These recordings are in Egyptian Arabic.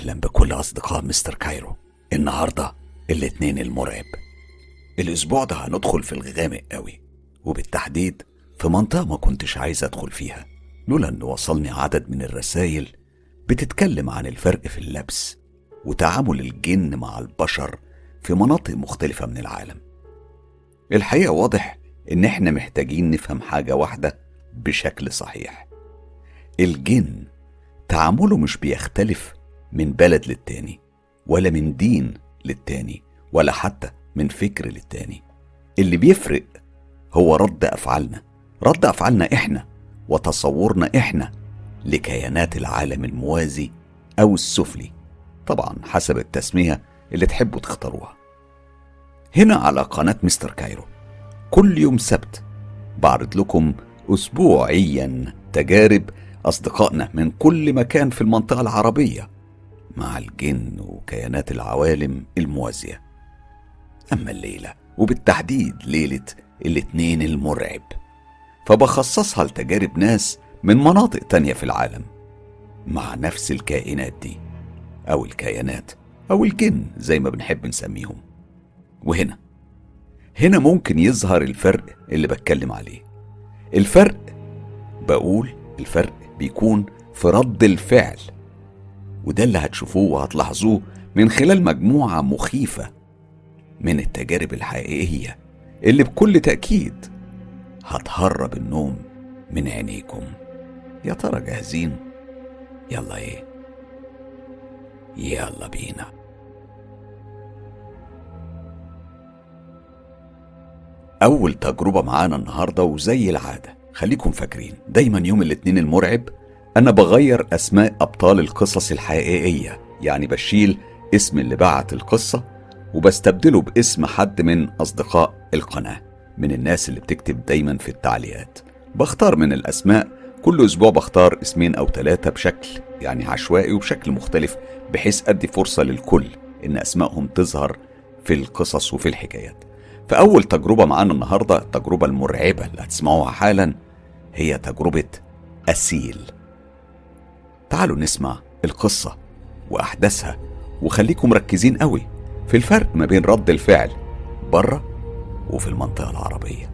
أهلا بكل أصدقاء مستر كايرو النهاردة الاتنين المرعب الأسبوع ده هندخل في الغامق قوي وبالتحديد في منطقة ما كنتش عايز أدخل فيها لولا أن وصلني عدد من الرسائل بتتكلم عن الفرق في اللبس وتعامل الجن مع البشر في مناطق مختلفة من العالم الحقيقة واضح إن إحنا محتاجين نفهم حاجة واحدة بشكل صحيح الجن تعامله مش بيختلف من بلد للتاني ولا من دين للتاني ولا حتى من فكر للتاني اللي بيفرق هو رد أفعالنا رد أفعالنا إحنا وتصورنا إحنا لكيانات العالم الموازي أو السفلي طبعا حسب التسمية اللي تحبوا تختاروها هنا على قناة مستر كايرو كل يوم سبت بعرض لكم أسبوعيا تجارب أصدقائنا من كل مكان في المنطقة العربية مع الجن وكيانات العوالم الموازية أما الليلة وبالتحديد ليلة الاثنين المرعب فبخصصها لتجارب ناس من مناطق تانية في العالم مع نفس الكائنات دي أو الكيانات أو الجن زي ما بنحب نسميهم وهنا هنا ممكن يظهر الفرق اللي بتكلم عليه الفرق بقول الفرق بيكون في رد الفعل وده اللي هتشوفوه وهتلاحظوه من خلال مجموعة مخيفة من التجارب الحقيقية اللي بكل تأكيد هتهرب النوم من عينيكم يا ترى جاهزين يلا ايه يلا بينا أول تجربة معانا النهاردة وزي العادة خليكم فاكرين دايما يوم الاثنين المرعب أنا بغير أسماء أبطال القصص الحقيقية يعني بشيل اسم اللي بعت القصة وبستبدله باسم حد من أصدقاء القناة من الناس اللي بتكتب دايما في التعليقات بختار من الأسماء كل أسبوع بختار اسمين أو ثلاثة بشكل يعني عشوائي وبشكل مختلف بحيث أدي فرصة للكل إن أسمائهم تظهر في القصص وفي الحكايات فأول تجربة معانا النهاردة التجربة المرعبة اللي هتسمعوها حالا هي تجربة أسيل تعالوا نسمع القصة وأحداثها وخليكم مركزين قوي في الفرق ما بين رد الفعل بره وفي المنطقة العربية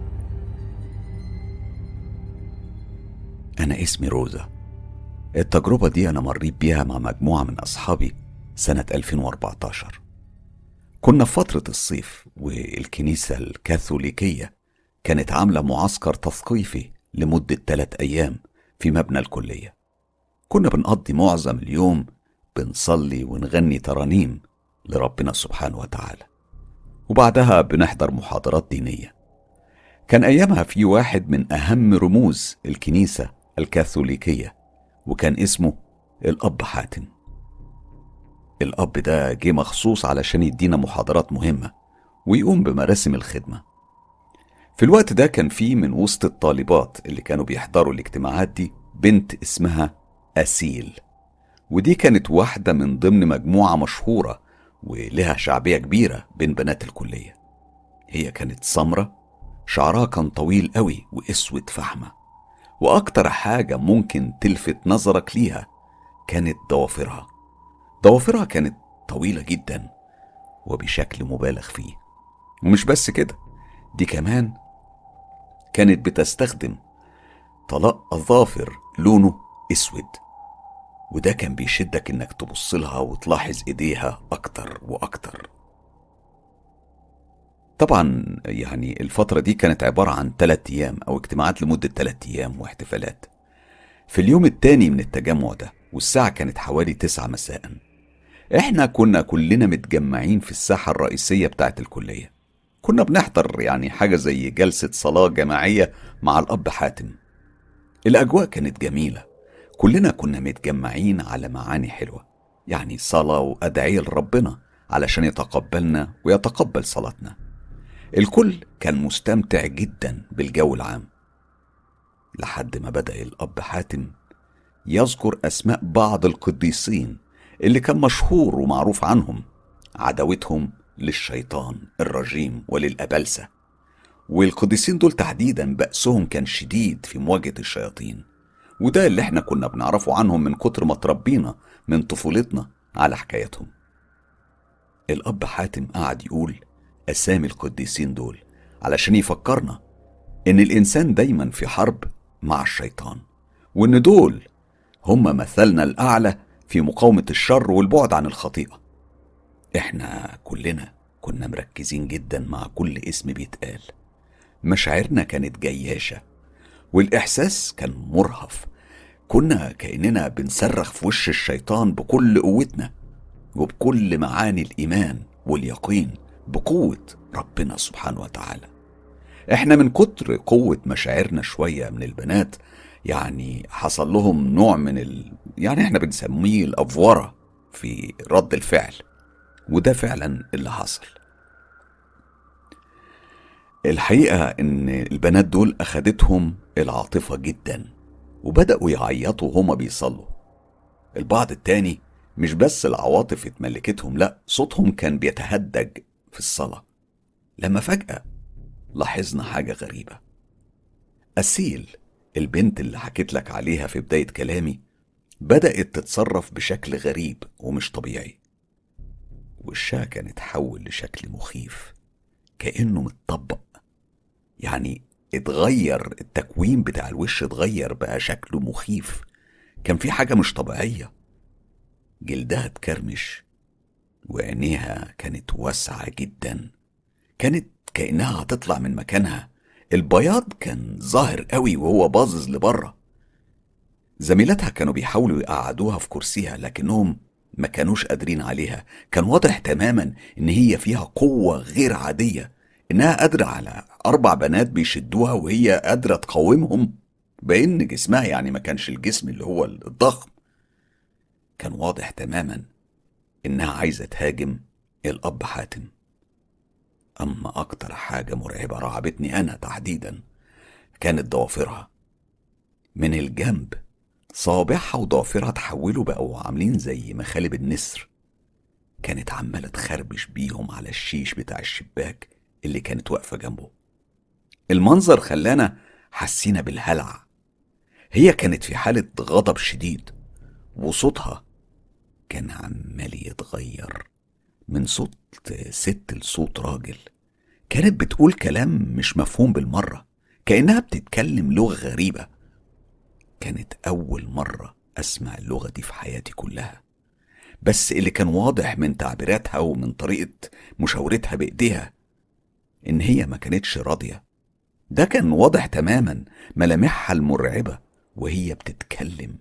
أنا اسمي روزا التجربة دي أنا مريت بيها مع مجموعة من أصحابي سنة 2014 كنا في فترة الصيف والكنيسة الكاثوليكية كانت عاملة معسكر تثقيفي لمدة ثلاث أيام في مبنى الكلية كنا بنقضي معظم اليوم بنصلي ونغني ترانيم لربنا سبحانه وتعالى وبعدها بنحضر محاضرات دينية كان أيامها في واحد من أهم رموز الكنيسة الكاثوليكية وكان اسمه الأب حاتم الأب ده جه مخصوص علشان يدينا محاضرات مهمة ويقوم بمراسم الخدمة في الوقت ده كان في من وسط الطالبات اللي كانوا بيحضروا الاجتماعات دي بنت اسمها أسيل ودي كانت واحدة من ضمن مجموعة مشهورة ولها شعبية كبيرة بين بنات الكلية هي كانت سمرة شعرها كان طويل قوي واسود فحمة وأكتر حاجة ممكن تلفت نظرك ليها كانت ضوافرها ضوافرها كانت طويلة جدا وبشكل مبالغ فيه ومش بس كده دي كمان كانت بتستخدم طلاق أظافر لونه أسود وده كان بيشدك إنك تبص لها وتلاحظ إيديها أكتر وأكتر طبعا يعني الفترة دي كانت عبارة عن ثلاثة أيام أو اجتماعات لمدة ثلاثة أيام واحتفالات في اليوم التاني من التجمع ده والساعة كانت حوالي تسعة مساء احنا كنا كلنا متجمعين في الساحة الرئيسية بتاعت الكلية كنا بنحضر يعني حاجة زي جلسة صلاة جماعية مع الأب حاتم الأجواء كانت جميلة كلنا كنا متجمعين على معاني حلوة يعني صلاة وأدعية لربنا علشان يتقبلنا ويتقبل صلاتنا الكل كان مستمتع جدا بالجو العام لحد ما بدأ الأب حاتم يذكر أسماء بعض القديسين اللي كان مشهور ومعروف عنهم عداوتهم للشيطان الرجيم وللأبلسة والقديسين دول تحديدا بأسهم كان شديد في مواجهة الشياطين وده اللي احنا كنا بنعرفه عنهم من كتر ما تربينا من طفولتنا على حكايتهم الأب حاتم قعد يقول أسامي القديسين دول علشان يفكرنا إن الإنسان دايما في حرب مع الشيطان وإن دول هم مثلنا الأعلى في مقاومة الشر والبعد عن الخطيئة إحنا كلنا كنا مركزين جدا مع كل اسم بيتقال مشاعرنا كانت جياشة والإحساس كان مرهف كنا كأننا بنصرخ في وش الشيطان بكل قوتنا وبكل معاني الإيمان واليقين بقوة ربنا سبحانه وتعالى احنا من كتر قوة مشاعرنا شوية من البنات يعني حصل لهم نوع من ال... يعني احنا بنسميه الأفورة في رد الفعل وده فعلا اللي حصل الحقيقة إن البنات دول أخدتهم العاطفة جدا وبدأوا يعيطوا هما بيصلوا البعض التاني مش بس العواطف اتملكتهم لأ صوتهم كان بيتهدج في الصلاة لما فجأة لاحظنا حاجة غريبة أسيل البنت اللي حكيت لك عليها في بداية كلامي بدأت تتصرف بشكل غريب ومش طبيعي وشها كان اتحول لشكل مخيف كأنه متطبق يعني اتغير التكوين بتاع الوش اتغير بقى شكله مخيف كان في حاجة مش طبيعية جلدها اتكرمش وعينيها كانت واسعة جدا كانت كأنها هتطلع من مكانها البياض كان ظاهر قوي وهو باظظ لبره زميلاتها كانوا بيحاولوا يقعدوها في كرسيها لكنهم ما كانوش قادرين عليها كان واضح تماما ان هي فيها قوة غير عادية انها قادرة على اربع بنات بيشدوها وهي قادرة تقاومهم بان جسمها يعني ما كانش الجسم اللي هو الضخم كان واضح تماما انها عايزة تهاجم الاب حاتم اما اكتر حاجة مرعبة رعبتني انا تحديدا كانت ضوافرها من الجنب صوابعها وضوافرها تحولوا بقوا عاملين زي مخالب النسر كانت عمالة تخربش بيهم على الشيش بتاع الشباك اللي كانت واقفة جنبه المنظر خلانا حسينا بالهلع هي كانت في حالة غضب شديد وصوتها كان عمال يتغير من صوت ست لصوت راجل كانت بتقول كلام مش مفهوم بالمرة كأنها بتتكلم لغة غريبة كانت أول مرة أسمع اللغة دي في حياتي كلها بس اللي كان واضح من تعبيراتها ومن طريقة مشاورتها بإيديها إن هي ما كانتش راضية ده كان واضح تماما ملامحها المرعبة وهي بتتكلم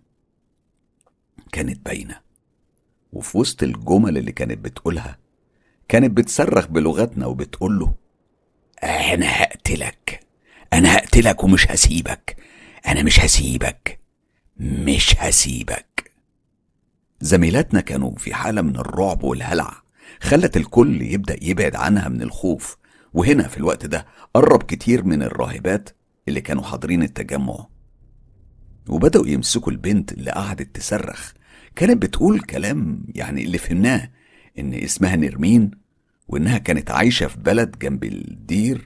كانت باينة وفي وسط الجمل اللي كانت بتقولها كانت بتصرخ بلغتنا وبتقول له أنا هقتلك أنا هقتلك ومش هسيبك أنا مش هسيبك مش هسيبك زميلاتنا كانوا في حالة من الرعب والهلع خلت الكل يبدأ يبعد عنها من الخوف وهنا في الوقت ده قرب كتير من الراهبات اللي كانوا حاضرين التجمع وبدأوا يمسكوا البنت اللي قعدت تصرخ كانت بتقول كلام يعني اللي فهمناه إن اسمها نرمين وإنها كانت عايشة في بلد جنب الدير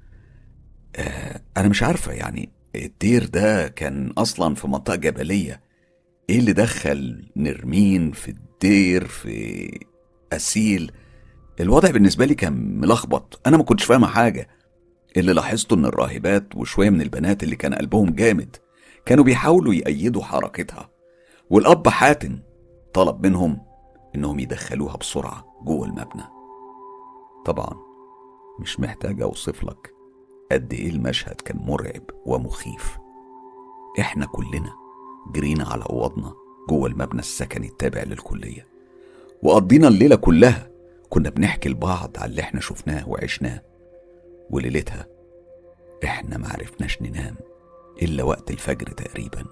آه أنا مش عارفة يعني الدير ده كان أصلا في منطقة جبلية إيه اللي دخل نرمين في الدير في أسيل الوضع بالنسبة لي كان ملخبط أنا ما كنتش فاهمة حاجة اللي لاحظته إن الراهبات وشوية من البنات اللي كان قلبهم جامد كانوا بيحاولوا يأيدوا حركتها والأب حاتم طلب منهم إنهم يدخلوها بسرعة جوه المبنى طبعا مش محتاج أوصف لك قد إيه المشهد كان مرعب ومخيف إحنا كلنا جرينا على أوضنا جوه المبنى السكني التابع للكلية وقضينا الليلة كلها كنا بنحكي لبعض على اللي احنا شفناه وعشناه وليلتها احنا معرفناش ننام إلا وقت الفجر تقريبا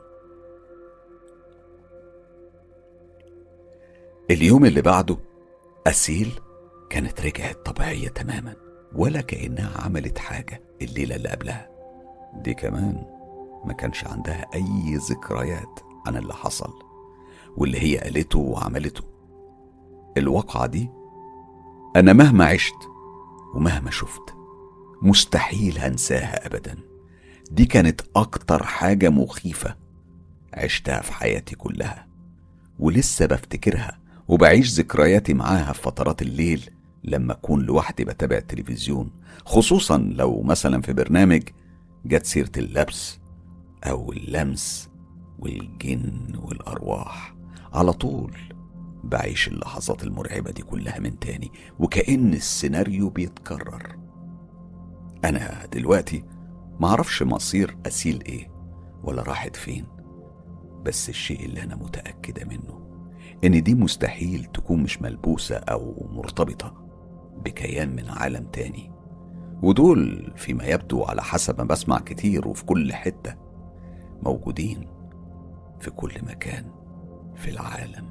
اليوم اللي بعده أسيل كانت رجعت طبيعية تماما ولا كأنها عملت حاجة الليلة اللي قبلها دي كمان ما كانش عندها أي ذكريات عن اللي حصل واللي هي قالته وعملته الواقعة دي أنا مهما عشت ومهما شفت مستحيل هنساها أبدا دي كانت أكتر حاجة مخيفة عشتها في حياتي كلها ولسه بفتكرها وبعيش ذكرياتي معاها في فترات الليل لما أكون لوحدي بتابع التلفزيون خصوصا لو مثلا في برنامج جت سيرة اللبس أو اللمس والجن والأرواح على طول بعيش اللحظات المرعبة دي كلها من تاني وكأن السيناريو بيتكرر أنا دلوقتي معرفش مصير أسيل إيه ولا راحت فين بس الشيء اللي أنا متأكدة منه إن دي مستحيل تكون مش ملبوسة أو مرتبطة بكيان من عالم تاني ودول فيما يبدو على حسب ما بسمع كتير وفي كل حتة موجودين في كل مكان في العالم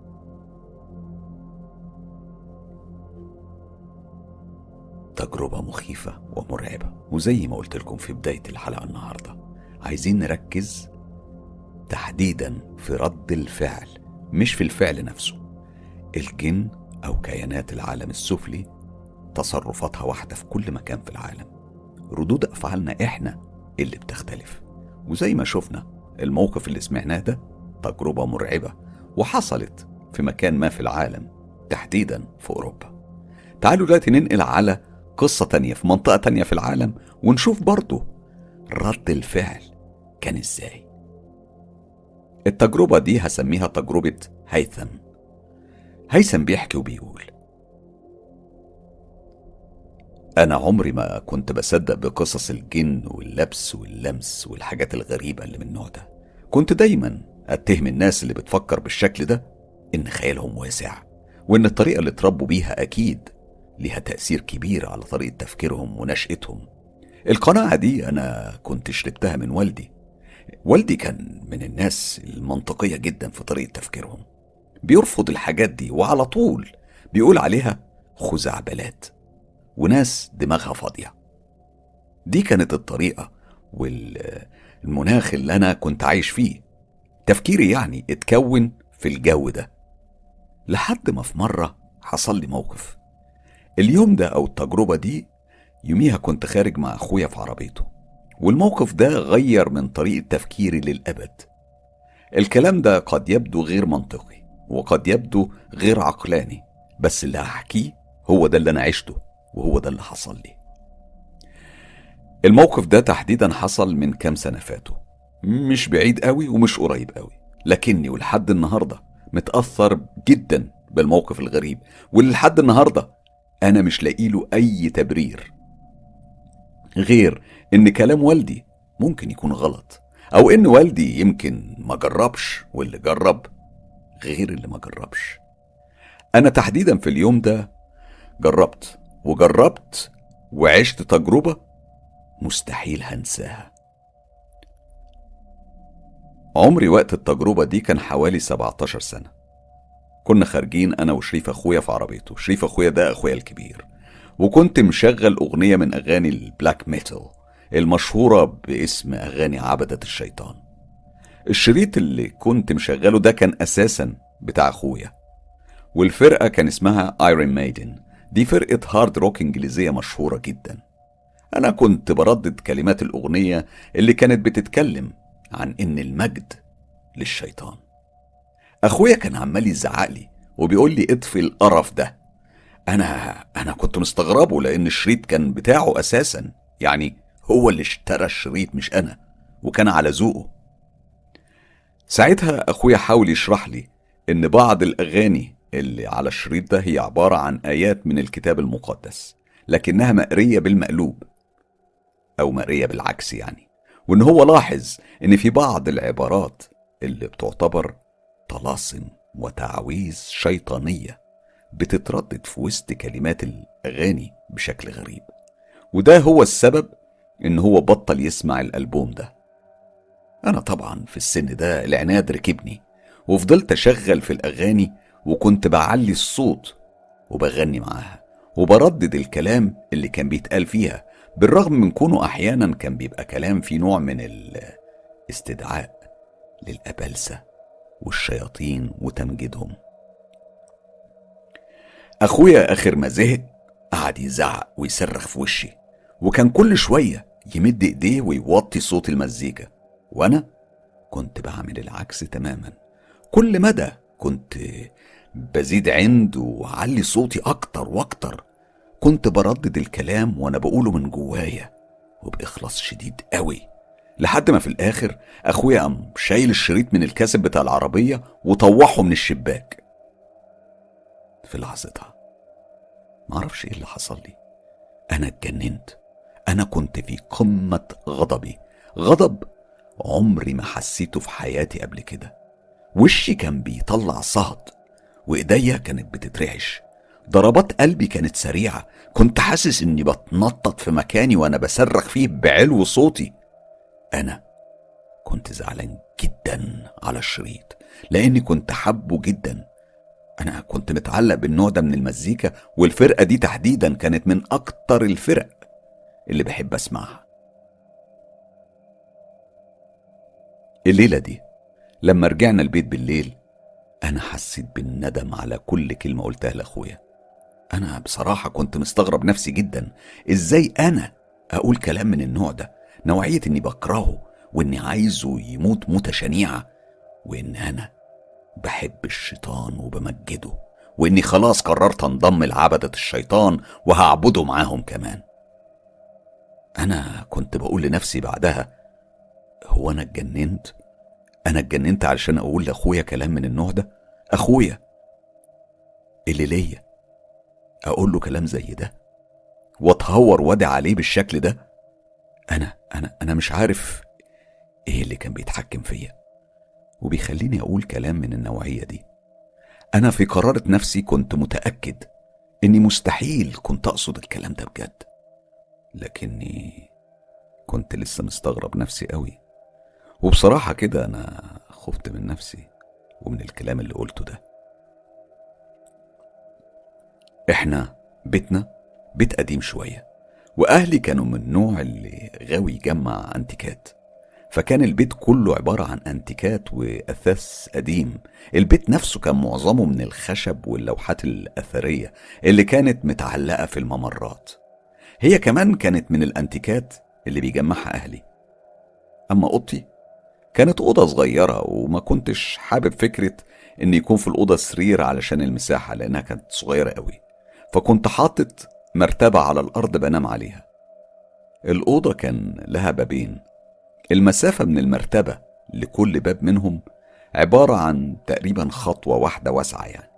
تجربة مخيفة ومرعبة وزي ما قلت لكم في بداية الحلقة النهاردة عايزين نركز تحديدا في رد الفعل مش في الفعل نفسه الجن أو كيانات العالم السفلي تصرفاتها واحدة في كل مكان في العالم ردود أفعالنا إحنا اللي بتختلف وزي ما شفنا الموقف اللي سمعناه ده تجربة مرعبة وحصلت في مكان ما في العالم تحديدا في أوروبا تعالوا دلوقتي ننقل على قصة تانية في منطقة تانية في العالم ونشوف برضه رد الفعل كان ازاي التجربة دي هسميها تجربة هيثم هيثم بيحكي وبيقول أنا عمري ما كنت بصدق بقصص الجن واللبس واللمس والحاجات الغريبة اللي من النوع ده كنت دايما أتهم الناس اللي بتفكر بالشكل ده إن خيالهم واسع وإن الطريقة اللي اتربوا بيها أكيد ليها تأثير كبير على طريقة تفكيرهم ونشأتهم القناعة دي أنا كنت شربتها من والدي والدي كان من الناس المنطقية جدا في طريقة تفكيرهم بيرفض الحاجات دي وعلى طول بيقول عليها خزعبلات وناس دماغها فاضية دي كانت الطريقة والمناخ اللي أنا كنت عايش فيه تفكيري يعني اتكون في الجو ده لحد ما في مرة حصل لي موقف اليوم ده أو التجربة دي يوميها كنت خارج مع أخويا في عربيته والموقف ده غير من طريقة تفكيري للأبد الكلام ده قد يبدو غير منطقي وقد يبدو غير عقلاني بس اللي هحكيه هو ده اللي أنا عشته وهو ده اللي حصل لي الموقف ده تحديدا حصل من كام سنة فاتوا مش بعيد قوي ومش قريب قوي لكني ولحد النهاردة متأثر جدا بالموقف الغريب واللي لحد النهاردة أنا مش لاقي له أي تبرير غير إن كلام والدي ممكن يكون غلط أو إن والدي يمكن ما جربش واللي جرب غير اللي ما جربش أنا تحديدا في اليوم ده جربت وجربت وعشت تجربة مستحيل هنساها عمري وقت التجربة دي كان حوالي 17 سنة كنا خارجين أنا وشريف أخويا في عربيته شريف أخويا ده أخويا الكبير وكنت مشغل أغنية من أغاني البلاك ميتال المشهورة باسم أغاني عبدة الشيطان الشريط اللي كنت مشغله ده كان أساسا بتاع أخويا والفرقة كان اسمها ايرون مايدن دي فرقة هارد روك إنجليزية مشهورة جدا أنا كنت بردد كلمات الأغنية اللي كانت بتتكلم عن إن المجد للشيطان أخويا كان عمال يزعق لي وبيقول لي اطفي القرف ده أنا أنا كنت مستغربه لأن الشريط كان بتاعه أساسا يعني هو اللي اشترى الشريط مش أنا وكان على ذوقه ساعتها أخويا حاول يشرح لي إن بعض الأغاني اللي على الشريط ده هي عبارة عن آيات من الكتاب المقدس لكنها مقرية بالمقلوب أو مقرية بالعكس يعني وإن هو لاحظ إن في بعض العبارات اللي بتعتبر طلاسم وتعويذ شيطانية بتتردد في وسط كلمات الأغاني بشكل غريب وده هو السبب إن هو بطل يسمع الألبوم ده أنا طبعا في السن ده العناد ركبني وفضلت أشغل في الأغاني وكنت بعلي الصوت وبغني معاها وبردد الكلام اللي كان بيتقال فيها بالرغم من كونه أحيانا كان بيبقى كلام فيه نوع من الاستدعاء للأبلسة والشياطين وتمجيدهم أخويا آخر ما زهق قعد يزعق ويصرخ في وشي وكان كل شوية يمد إيديه ويوطي صوت المزيكا وأنا كنت بعمل العكس تماما كل مدى كنت بزيد عند وعلي صوتي أكتر وأكتر كنت بردد الكلام وأنا بقوله من جوايا وبإخلاص شديد قوي لحد ما في الآخر أخويا قام شايل الشريط من الكاسب بتاع العربية وطوحه من الشباك في لحظتها معرفش ايه اللي حصل لي انا اتجننت انا كنت في قمة غضبي غضب عمري ما حسيته في حياتي قبل كده وشي كان بيطلع صهد وايديا كانت بتترعش ضربات قلبي كانت سريعة كنت حاسس اني بتنطط في مكاني وانا بصرخ فيه بعلو صوتي انا كنت زعلان جدا على الشريط لاني كنت حبه جدا انا كنت متعلق بالنوع ده من المزيكا والفرقة دي تحديدا كانت من اكتر الفرق اللي بحب اسمعها الليلة دي لما رجعنا البيت بالليل أنا حسيت بالندم على كل كلمة قلتها لأخويا أنا بصراحة كنت مستغرب نفسي جدا إزاي أنا أقول كلام من النوع ده نوعية إني بكرهه وإني عايزه يموت موتة شنيعة وإن أنا بحب الشيطان وبمجده وإني خلاص قررت أنضم لعبدة الشيطان وهعبده معاهم كمان أنا كنت بقول لنفسي بعدها هو أنا اتجننت أنا اتجننت علشان أقول لأخويا كلام من النوع ده أخويا اللي ليا أقول له كلام زي ده وأتهور وادع عليه بالشكل ده أنا أنا أنا مش عارف إيه اللي كان بيتحكم فيا وبيخليني أقول كلام من النوعية دي أنا في قرارة نفسي كنت متأكد إني مستحيل كنت أقصد الكلام ده بجد لكني كنت لسه مستغرب نفسي قوي وبصراحة كده أنا خفت من نفسي ومن الكلام اللي قلته ده إحنا بيتنا بيت قديم شوية وأهلي كانوا من النوع اللي غاوي يجمع أنتيكات فكان البيت كله عبارة عن أنتيكات وأثاث قديم البيت نفسه كان معظمه من الخشب واللوحات الأثرية اللي كانت متعلقة في الممرات هي كمان كانت من الأنتيكات اللي بيجمعها أهلي أما أوضتي كانت أوضة صغيرة وما كنتش حابب فكرة إن يكون في الأوضة سرير علشان المساحة لأنها كانت صغيرة قوي فكنت حاطط مرتبة على الأرض بنام عليها الأوضة كان لها بابين المسافة من المرتبة لكل باب منهم عبارة عن تقريبا خطوة واحدة واسعة يعني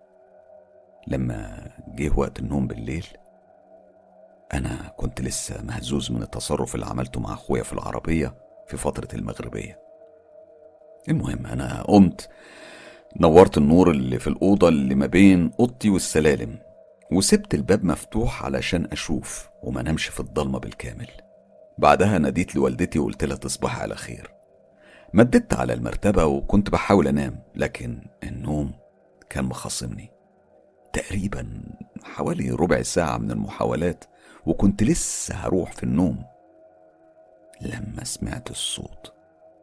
لما جه وقت النوم بالليل أنا كنت لسه مهزوز من التصرف اللي عملته مع أخويا في العربية في فترة المغربية المهم أنا قمت نورت النور اللي في الأوضة اللي ما بين أوضتي والسلالم وسبت الباب مفتوح علشان أشوف وما نمش في الضلمة بالكامل بعدها ناديت لوالدتي وقلت لها تصبح على خير مددت على المرتبة وكنت بحاول أنام لكن النوم كان مخصمني تقريبا حوالي ربع ساعة من المحاولات وكنت لسه هروح في النوم لما سمعت الصوت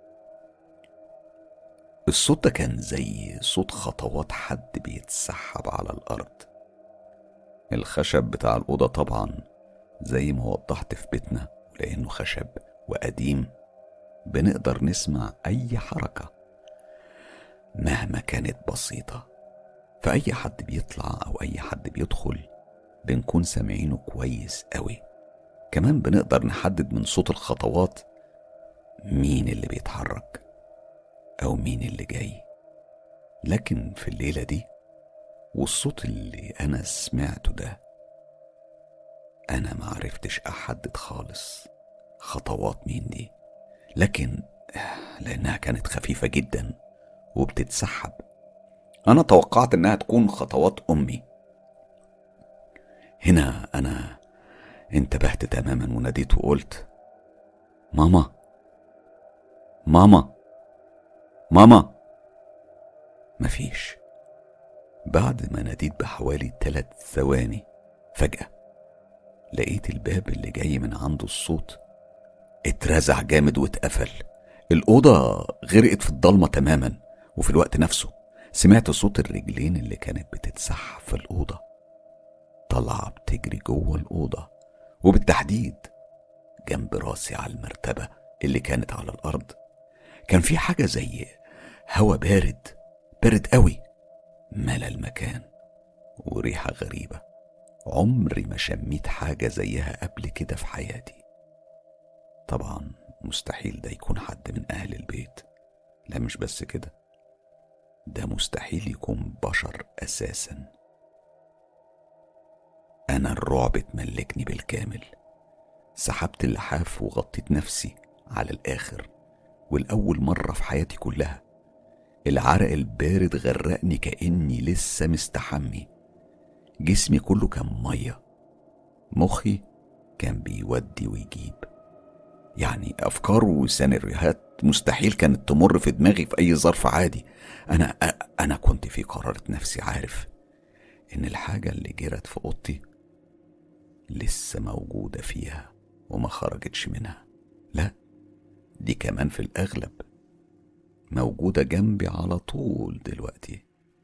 الصوت ده كان زي صوت خطوات حد بيتسحب على الأرض الخشب بتاع الأوضة طبعا زي ما وضحت في بيتنا لأنه خشب وقديم بنقدر نسمع أي حركة مهما كانت بسيطة فأي حد بيطلع أو أي حد بيدخل بنكون سامعينه كويس قوي كمان بنقدر نحدد من صوت الخطوات مين اللي بيتحرك أو مين اللي جاي لكن في الليلة دي والصوت اللي أنا سمعته ده أنا معرفتش أحدد خالص خطوات مين دي لكن لأنها كانت خفيفة جدا وبتتسحب أنا توقعت إنها تكون خطوات أمي هنا أنا انتبهت تماما وناديت وقلت ماما ماما ماما مفيش بعد ما ناديت بحوالي ثلاث ثواني فجأة لقيت الباب اللي جاي من عنده الصوت اترزع جامد واتقفل الأوضة غرقت في الضلمة تماما وفي الوقت نفسه سمعت صوت الرجلين اللي كانت بتتسحب في الأوضة طالعة بتجري جوه الأوضة وبالتحديد جنب راسي على المرتبة اللي كانت على الأرض كان في حاجة زي هوا بارد بارد قوي ملا المكان وريحة غريبة عمري ما شميت حاجة زيها قبل كده في حياتي طبعا مستحيل ده يكون حد من أهل البيت لا مش بس كده ده مستحيل يكون بشر أساسا أنا الرعب اتملكني بالكامل سحبت اللحاف وغطيت نفسي على الآخر والأول مرة في حياتي كلها العرق البارد غرقني كأني لسه مستحمي جسمي كله كان مية مخي كان بيودي ويجيب يعني أفكار وسيناريوهات مستحيل كانت تمر في دماغي في أي ظرف عادي أنا أنا كنت في قرارة نفسي عارف إن الحاجة اللي جرت في أوضتي لسه موجودة فيها وما خرجتش منها لا دي كمان في الأغلب موجودة جنبي على طول دلوقتي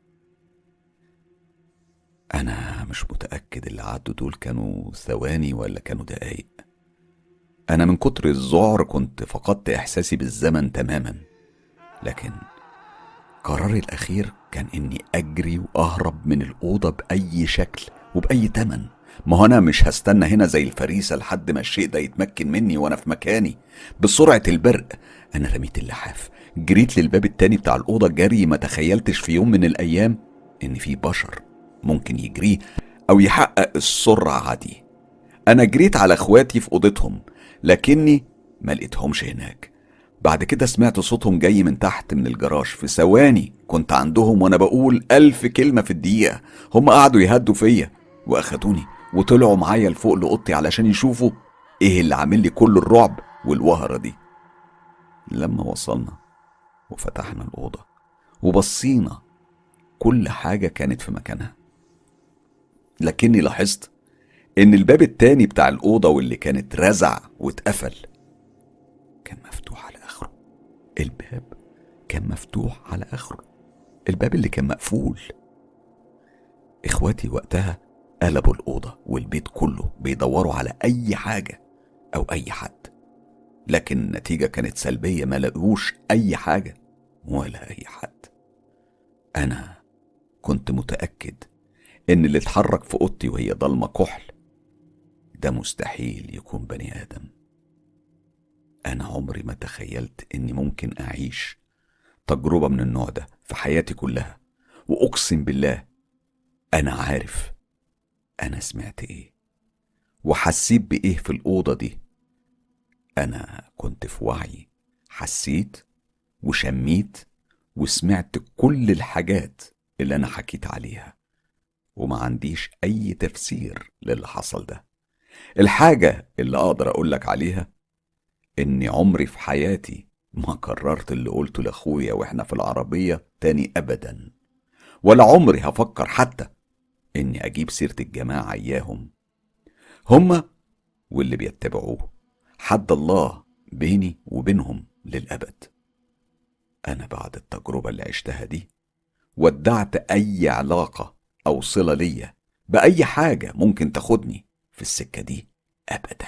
أنا مش متأكد اللي عدوا دول كانوا ثواني ولا كانوا دقايق أنا من كتر الذعر كنت فقدت إحساسي بالزمن تماما لكن قراري الأخير كان إني أجري وأهرب من الأوضة بأي شكل وبأي تمن ما هو أنا مش هستنى هنا زي الفريسة لحد ما الشيء ده يتمكن مني وأنا في مكاني بسرعة البرق أنا رميت اللحاف جريت للباب التاني بتاع الأوضة جري ما تخيلتش في يوم من الأيام إن في بشر ممكن يجريه أو يحقق السرعة عادي أنا جريت على إخواتي في أوضتهم لكني ما لقيتهمش هناك بعد كده سمعت صوتهم جاي من تحت من الجراج في ثواني كنت عندهم وانا بقول ألف كلمة في الدقيقة هم قعدوا يهدوا فيا وأخدوني وطلعوا معايا لفوق لأوضتي علشان يشوفوا ايه اللي عامل لي كل الرعب والوهرة دي لما وصلنا وفتحنا الأوضة وبصينا كل حاجة كانت في مكانها لكني لاحظت إن الباب التاني بتاع الأوضة واللي كانت رزع واتقفل كان مفتوح على آخره الباب كان مفتوح على آخره الباب اللي كان مقفول إخواتي وقتها قلبوا الأوضة والبيت كله بيدوروا على أي حاجة أو أي حد لكن النتيجة كانت سلبية ما لقوش أي حاجة ولا أي حد أنا كنت متأكد إن اللي اتحرك في أوضتي وهي ضلمة كحل ده مستحيل يكون بني آدم أنا عمري ما تخيلت إني ممكن أعيش تجربة من النوع ده في حياتي كلها وأقسم بالله أنا عارف أنا سمعت إيه وحسيت بإيه في الأوضة دي أنا كنت في وعي حسيت وشميت وسمعت كل الحاجات اللي أنا حكيت عليها وما عنديش أي تفسير للي حصل ده الحاجة اللي أقدر أقولك عليها إني عمري في حياتي ما قررت اللي قلته لأخويا وإحنا في العربية تاني أبدا ولا عمري هفكر حتى إني أجيب سيرة الجماعة إياهم هما واللي بيتبعوه حد الله بيني وبينهم للأبد أنا بعد التجربة اللي عشتها دي ودعت أي علاقة أو صلة ليا بأي حاجة ممكن تاخدني في السكة دي أبدا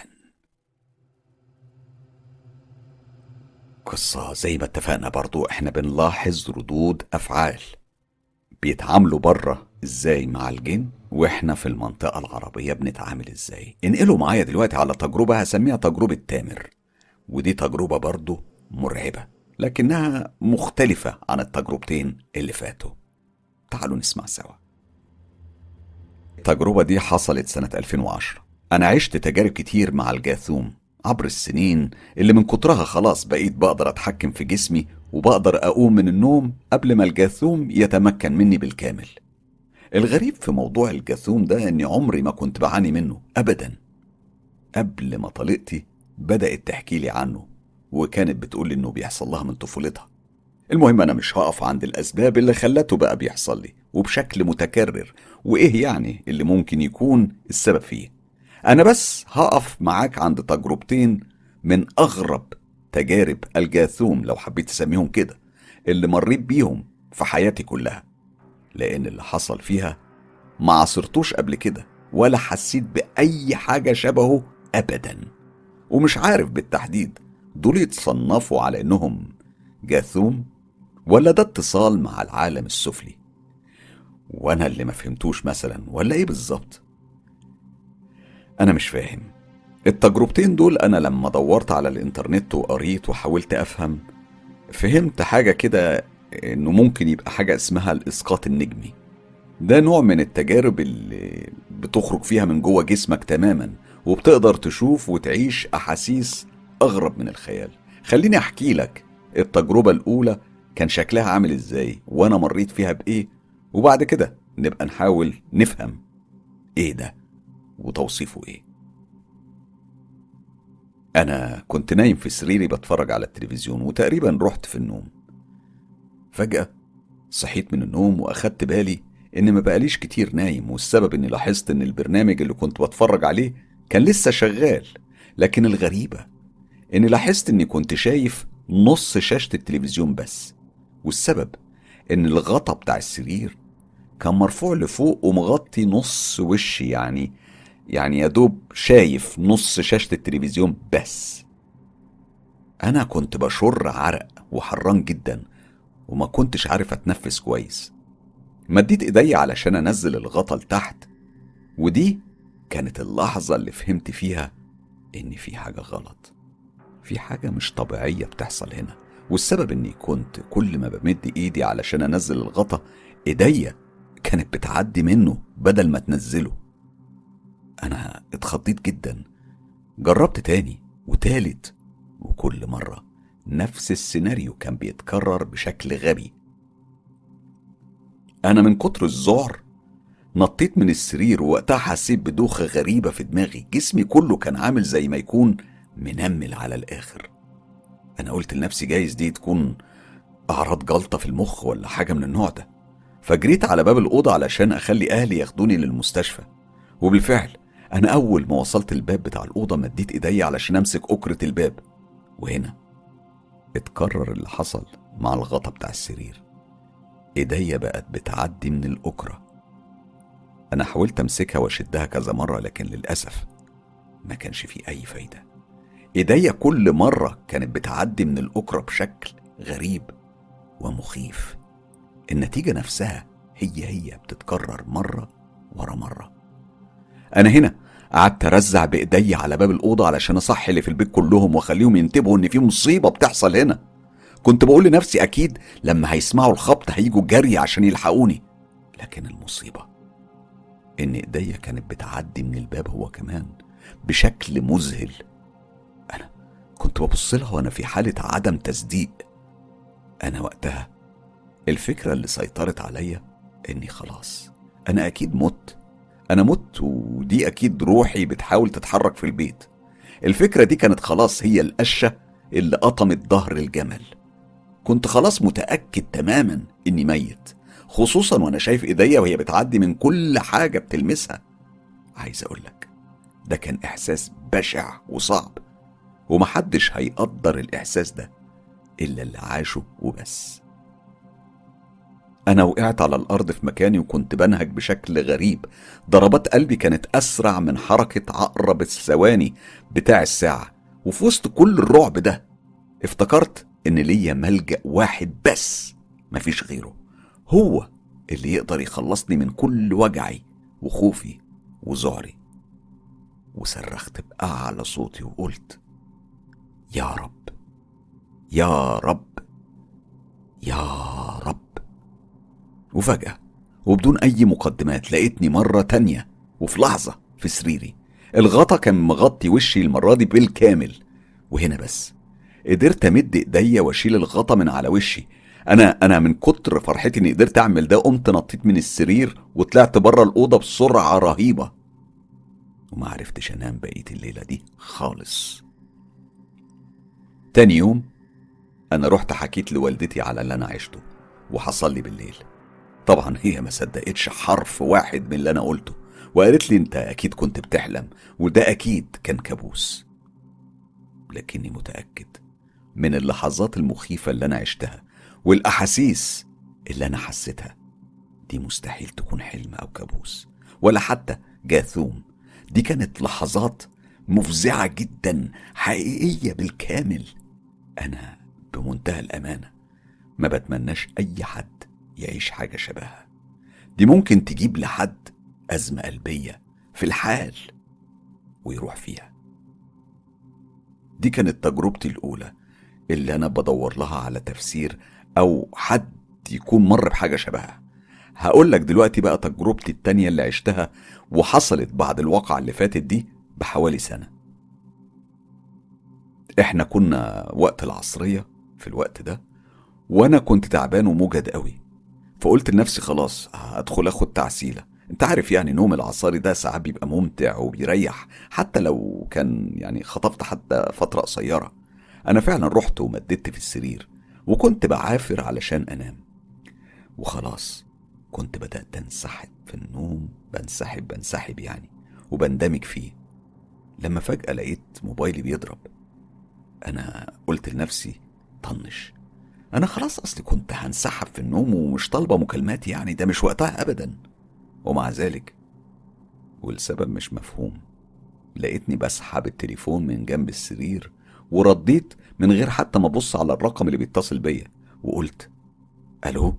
قصة زي ما اتفقنا برضو احنا بنلاحظ ردود أفعال بيتعاملوا بره ازاي مع الجن واحنا في المنطقة العربية بنتعامل ازاي انقلوا معايا دلوقتي على تجربة هسميها تجربة تامر ودي تجربة برضو مرعبة لكنها مختلفة عن التجربتين اللي فاتوا تعالوا نسمع سوا التجربة دي حصلت سنة 2010 أنا عشت تجارب كتير مع الجاثوم عبر السنين اللي من كترها خلاص بقيت بقدر أتحكم في جسمي وبقدر أقوم من النوم قبل ما الجاثوم يتمكن مني بالكامل الغريب في موضوع الجاثوم ده إني عمري ما كنت بعاني منه أبدا قبل ما طليقتي بدأت تحكي لي عنه وكانت بتقول إنه بيحصل لها من طفولتها المهم أنا مش هقف عند الأسباب اللي خلته بقى بيحصل لي وبشكل متكرر وإيه يعني اللي ممكن يكون السبب فيه أنا بس هقف معاك عند تجربتين من أغرب تجارب الجاثوم لو حبيت تسميهم كده اللي مريت بيهم في حياتي كلها لأن اللي حصل فيها ما عصرتوش قبل كده ولا حسيت بأي حاجة شبهه أبدا ومش عارف بالتحديد دول يتصنفوا على إنهم جاثوم ولا ده اتصال مع العالم السفلي وانا اللي ما فهمتوش مثلا ولا ايه بالظبط انا مش فاهم التجربتين دول انا لما دورت على الانترنت وقريت وحاولت افهم فهمت حاجه كده انه ممكن يبقى حاجه اسمها الاسقاط النجمي ده نوع من التجارب اللي بتخرج فيها من جوه جسمك تماما وبتقدر تشوف وتعيش احاسيس اغرب من الخيال خليني احكي لك التجربه الاولى كان شكلها عامل ازاي وانا مريت فيها بايه وبعد كده نبقى نحاول نفهم ايه ده وتوصيفه ايه انا كنت نايم في سريري بتفرج على التلفزيون وتقريبا رحت في النوم فجأة صحيت من النوم واخدت بالي ان ما بقاليش كتير نايم والسبب اني لاحظت ان البرنامج اللي كنت بتفرج عليه كان لسه شغال لكن الغريبة اني لاحظت اني كنت شايف نص شاشة التلفزيون بس والسبب ان الغطا بتاع السرير كان مرفوع لفوق ومغطي نص وشي يعني يعني يا دوب شايف نص شاشة التلفزيون بس أنا كنت بشر عرق وحران جدا وما كنتش عارف أتنفس كويس مديت إيدي علشان أنزل الغطا لتحت ودي كانت اللحظة اللي فهمت فيها إن في حاجة غلط في حاجة مش طبيعية بتحصل هنا والسبب إني كنت كل ما بمد إيدي علشان أنزل الغطا إيديا كانت بتعدي منه بدل ما تنزله أنا اتخضيت جدا جربت تاني وتالت وكل مرة نفس السيناريو كان بيتكرر بشكل غبي أنا من كتر الذعر نطيت من السرير ووقتها حسيت بدوخة غريبة في دماغي جسمي كله كان عامل زي ما يكون منمل على الآخر أنا قلت لنفسي جايز دي تكون أعراض جلطة في المخ ولا حاجة من النوع ده فجريت على باب الأوضة علشان أخلي أهلي ياخدوني للمستشفى وبالفعل أنا أول ما وصلت الباب بتاع الأوضة مديت إيدي علشان أمسك أكرة الباب وهنا اتكرر اللي حصل مع الغطا بتاع السرير إيديا بقت بتعدي من الأكرة أنا حاولت أمسكها وأشدها كذا مرة لكن للأسف ما كانش في أي فايدة إيديا كل مرة كانت بتعدي من الأكرة بشكل غريب ومخيف النتيجة نفسها هي هي بتتكرر مرة ورا مرة أنا هنا قعدت أرزع بإيدي على باب الأوضة علشان أصحي اللي في البيت كلهم وأخليهم ينتبهوا إن في مصيبة بتحصل هنا كنت بقول لنفسي أكيد لما هيسمعوا الخبط هيجوا جري عشان يلحقوني لكن المصيبة إن إيديا كانت بتعدي من الباب هو كمان بشكل مذهل أنا كنت ببص لها وأنا في حالة عدم تصديق أنا وقتها الفكرة اللي سيطرت عليا إني خلاص أنا أكيد مت أنا مت ودي أكيد روحي بتحاول تتحرك في البيت الفكرة دي كانت خلاص هي القشة اللي قطمت ظهر الجمل كنت خلاص متأكد تماما إني ميت خصوصا وأنا شايف إيديا وهي بتعدي من كل حاجة بتلمسها عايز أقولك ده كان إحساس بشع وصعب ومحدش هيقدر الإحساس ده إلا اللي عاشه وبس أنا وقعت على الأرض في مكاني وكنت بنهج بشكل غريب ضربات قلبي كانت أسرع من حركة عقرب الثواني بتاع الساعة وفي وسط كل الرعب ده افتكرت إن ليا ملجأ واحد بس مفيش غيره هو اللي يقدر يخلصني من كل وجعي وخوفي وذعري وصرخت بأعلى صوتي وقلت يا رب يا رب يا رب وفجأة وبدون أي مقدمات لقيتني مرة تانية وفي لحظة في سريري الغطا كان مغطي وشي المرة دي بالكامل وهنا بس قدرت أمد إيديا وأشيل الغطا من على وشي أنا أنا من كتر فرحتي إني قدرت أعمل ده قمت نطيت من السرير وطلعت بره الأوضة بسرعة رهيبة وما عرفتش أنام بقية الليلة دي خالص تاني يوم أنا رحت حكيت لوالدتي على اللي أنا عشته وحصل لي بالليل طبعا هي ما صدقتش حرف واحد من اللي انا قلته وقالت لي انت اكيد كنت بتحلم وده اكيد كان كابوس لكني متاكد من اللحظات المخيفه اللي انا عشتها والاحاسيس اللي انا حسيتها دي مستحيل تكون حلم او كابوس ولا حتى جاثوم دي كانت لحظات مفزعه جدا حقيقيه بالكامل انا بمنتهى الامانه ما بتمناش اي حد يعيش حاجة شبهها دي ممكن تجيب لحد أزمة قلبية في الحال ويروح فيها دي كانت تجربتي الأولى اللي أنا بدور لها على تفسير أو حد يكون مر بحاجة شبهها هقول لك دلوقتي بقى تجربتي التانية اللي عشتها وحصلت بعد الواقعة اللي فاتت دي بحوالي سنة احنا كنا وقت العصرية في الوقت ده وانا كنت تعبان ومجهد قوي فقلت لنفسي خلاص هدخل اخد تعسيلة انت عارف يعني نوم العصاري ده ساعات بيبقى ممتع وبيريح حتى لو كان يعني خطفت حتى فترة قصيرة انا فعلا رحت ومددت في السرير وكنت بعافر علشان انام وخلاص كنت بدأت انسحب في النوم بنسحب بنسحب يعني وبندمج فيه لما فجأة لقيت موبايلي بيضرب أنا قلت لنفسي طنش أنا خلاص أصلي كنت هنسحب في النوم ومش طالبة مكالمات يعني ده مش وقتها أبدا ومع ذلك والسبب مش مفهوم لقيتني بسحب التليفون من جنب السرير ورديت من غير حتى ما ابص على الرقم اللي بيتصل بيا وقلت الو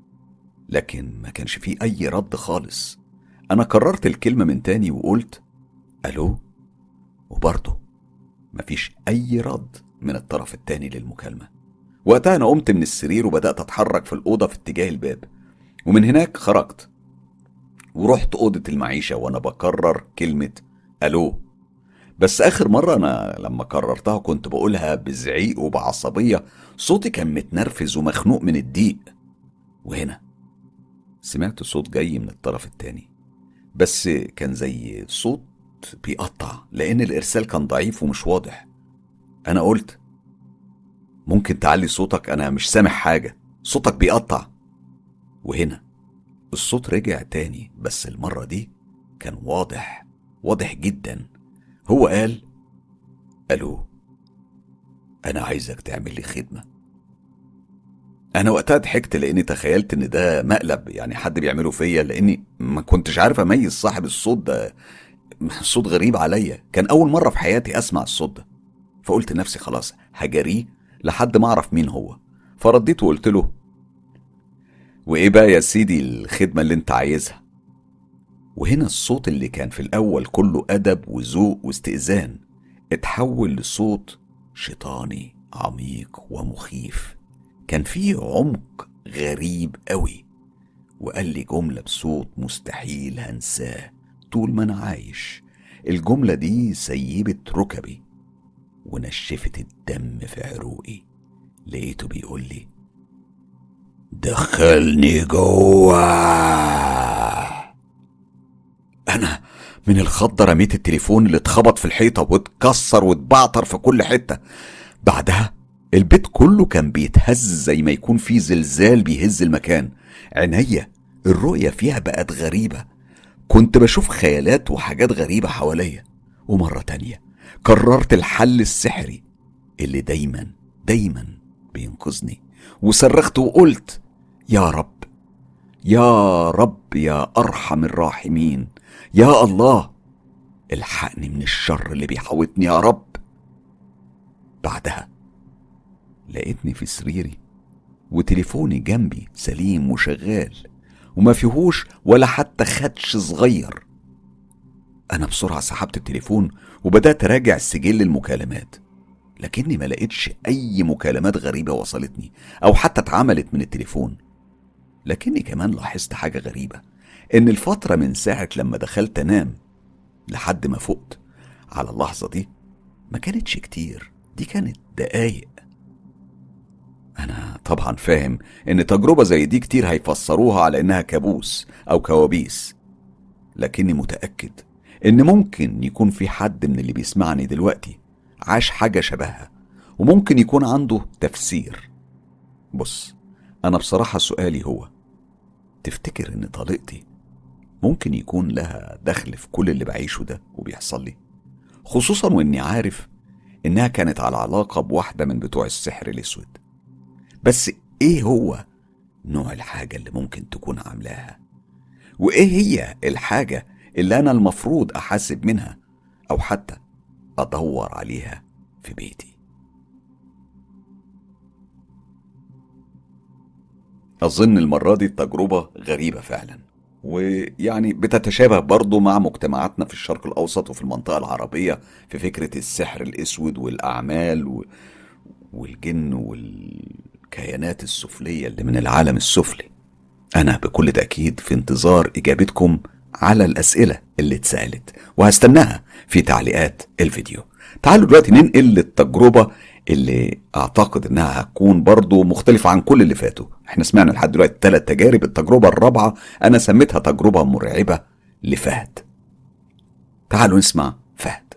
لكن ما كانش فيه اي رد خالص انا كررت الكلمه من تاني وقلت الو وبرضه مفيش اي رد من الطرف التاني للمكالمه وقتها انا قمت من السرير وبدات اتحرك في الاوضه في اتجاه الباب ومن هناك خرجت ورحت اوضه المعيشه وانا بكرر كلمه الو بس اخر مره انا لما كررتها كنت بقولها بزعيق وبعصبيه صوتي كان متنرفز ومخنوق من الضيق وهنا سمعت صوت جاي من الطرف التاني بس كان زي صوت بيقطع لان الارسال كان ضعيف ومش واضح انا قلت ممكن تعلي صوتك انا مش سامع حاجه صوتك بيقطع وهنا الصوت رجع تاني بس المره دي كان واضح واضح جدا هو قال الو انا عايزك تعمل لي خدمه انا وقتها ضحكت لاني تخيلت ان ده مقلب يعني حد بيعمله فيا لاني ما كنتش عارف اميز صاحب الصوت ده صوت غريب عليا كان اول مره في حياتي اسمع الصوت ده فقلت لنفسي خلاص هجريه لحد ما اعرف مين هو فرديت وقلت له وايه بقى يا سيدي الخدمه اللي انت عايزها وهنا الصوت اللي كان في الاول كله ادب وذوق واستئذان اتحول لصوت شيطاني عميق ومخيف كان فيه عمق غريب قوي وقال لي جملة بصوت مستحيل هنساه طول ما أنا عايش الجملة دي سيبت ركبي ونشفت الدم في عروقي لقيته بيقول لي دخلني جوه انا من الخضة رميت التليفون اللي اتخبط في الحيطة واتكسر واتبعتر في كل حتة بعدها البيت كله كان بيتهز زي ما يكون في زلزال بيهز المكان عينيا الرؤية فيها بقت غريبة كنت بشوف خيالات وحاجات غريبة حواليا ومرة تانية قررت الحل السحري اللي دايما دايما بينقذني وصرخت وقلت يا رب يا رب يا أرحم الراحمين يا الله الحقني من الشر اللي بيحوطني يا رب بعدها لقيتني في سريري وتليفوني جنبي سليم وشغال وما فيهوش ولا حتى خدش صغير أنا بسرعة سحبت التليفون وبدأت أراجع سجل المكالمات لكني ما لقيتش أي مكالمات غريبة وصلتني أو حتى اتعملت من التليفون لكني كمان لاحظت حاجة غريبة إن الفترة من ساعة لما دخلت أنام لحد ما فقت على اللحظة دي ما كانتش كتير دي كانت دقايق أنا طبعا فاهم إن تجربة زي دي كتير هيفسروها على إنها كابوس أو كوابيس لكني متأكد إن ممكن يكون في حد من اللي بيسمعني دلوقتي عاش حاجة شبهها وممكن يكون عنده تفسير بص أنا بصراحة سؤالي هو تفتكر إن طليقتي ممكن يكون لها دخل في كل اللي بعيشه ده وبيحصل لي خصوصا وإني عارف إنها كانت على علاقة بواحدة من بتوع السحر الأسود بس إيه هو نوع الحاجة اللي ممكن تكون عاملاها وإيه هي الحاجة اللي أنا المفروض أحاسب منها أو حتى أدور عليها في بيتي أظن المرة دي التجربة غريبة فعلا ويعني بتتشابه برضه مع مجتمعاتنا في الشرق الأوسط وفي المنطقة العربية في فكرة السحر الأسود والأعمال و... والجن والكيانات السفلية اللي من العالم السفلي أنا بكل تأكيد في انتظار إجابتكم على الأسئلة اللي اتسألت وهستناها في تعليقات الفيديو تعالوا دلوقتي ننقل للتجربة اللي اعتقد انها هتكون برضو مختلفة عن كل اللي فاتوا احنا سمعنا لحد دلوقتي ثلاث تجارب التجربة الرابعة انا سميتها تجربة مرعبة لفهد تعالوا نسمع فهد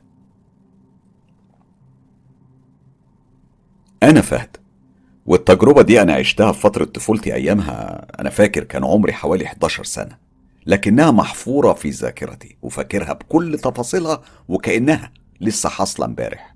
انا فهد والتجربة دي انا عشتها في فترة طفولتي ايامها انا فاكر كان عمري حوالي 11 سنة لكنها محفورة في ذاكرتي وفاكرها بكل تفاصيلها وكأنها لسه حاصلة امبارح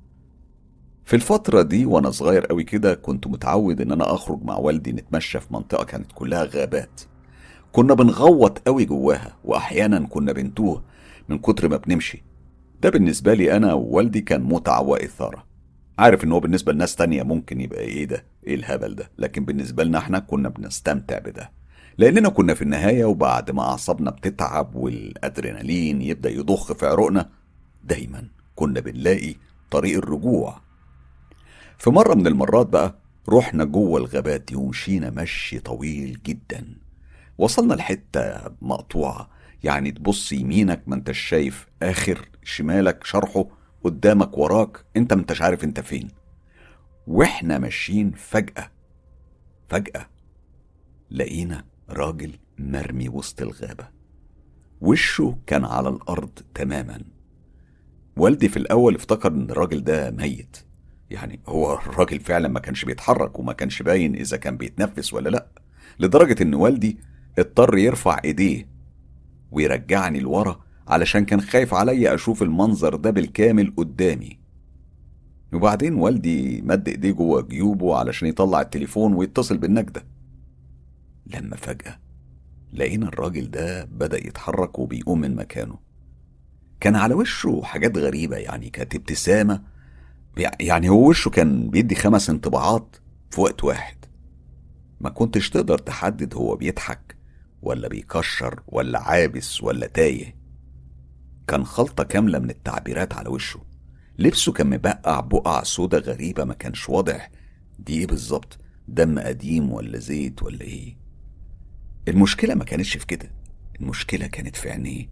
في الفترة دي وأنا صغير قوي كده كنت متعود إن أنا أخرج مع والدي نتمشى في منطقة كانت كلها غابات كنا بنغوط قوي جواها وأحيانا كنا بنتوه من كتر ما بنمشي ده بالنسبة لي أنا ووالدي كان متعة وإثارة عارف إن هو بالنسبة لناس تانية ممكن يبقى إيه ده إيه الهبل ده لكن بالنسبة لنا إحنا كنا بنستمتع بده لأننا كنا في النهاية وبعد ما أعصابنا بتتعب والأدرينالين يبدأ يضخ في عروقنا دايما كنا بنلاقي طريق الرجوع في مرة من المرات بقى رحنا جوه الغابات دي ومشينا مشي طويل جدا وصلنا لحتة مقطوعة يعني تبص يمينك ما انتش شايف آخر شمالك شرحه قدامك وراك انت ما انتش عارف انت فين واحنا ماشيين فجأة فجأة لقينا راجل مرمي وسط الغابة وشه كان على الأرض تماما والدي في الأول افتكر إن الراجل ده ميت يعني هو الراجل فعلا ما كانش بيتحرك وما كانش باين إذا كان بيتنفس ولا لأ لدرجة إن والدي اضطر يرفع إيديه ويرجعني لورا علشان كان خايف عليا أشوف المنظر ده بالكامل قدامي وبعدين والدي مد إيديه جوه جيوبه علشان يطلع التليفون ويتصل بالنجدة لما فجأة لقينا الراجل ده بدأ يتحرك وبيقوم من مكانه كان على وشه حاجات غريبة يعني كانت ابتسامة يعني هو وشه كان بيدي خمس انطباعات في وقت واحد ما كنتش تقدر تحدد هو بيضحك ولا بيكشر ولا عابس ولا تايه كان خلطة كاملة من التعبيرات على وشه لبسه كان مبقع بقع سودا غريبة ما كانش واضح دي ايه بالظبط دم قديم ولا زيت ولا ايه المشكلة ما كانتش في كده المشكلة كانت في عينيه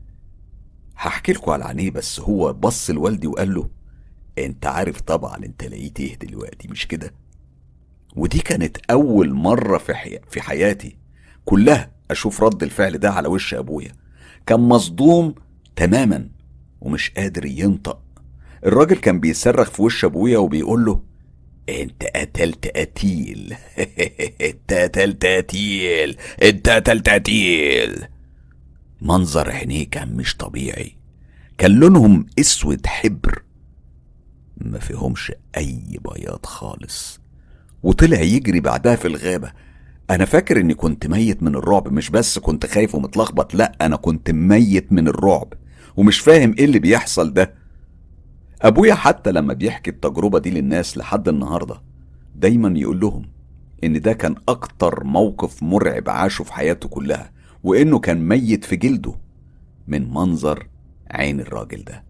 هحكي لكم على عينيه بس هو بص لوالدي وقال له انت عارف طبعا انت لقيت ايه دلوقتي مش كده ودي كانت اول مرة في, حي... في حياتي كلها اشوف رد الفعل ده على وش ابويا كان مصدوم تماما ومش قادر ينطق الراجل كان بيصرخ في وش ابويا وبيقول له انت قتلت قتيل انت قتلت قتيل انت قتلت قتيل منظر عينيه كان مش طبيعي كان لونهم اسود حبر ما فيهمش اي بياض خالص وطلع يجري بعدها في الغابة انا فاكر اني كنت ميت من الرعب مش بس كنت خايف ومتلخبط لا انا كنت ميت من الرعب ومش فاهم ايه اللي بيحصل ده ابويا حتى لما بيحكي التجربة دي للناس لحد النهاردة دايما يقول لهم ان ده كان اكتر موقف مرعب عاشه في حياته كلها وانه كان ميت في جلده من منظر عين الراجل ده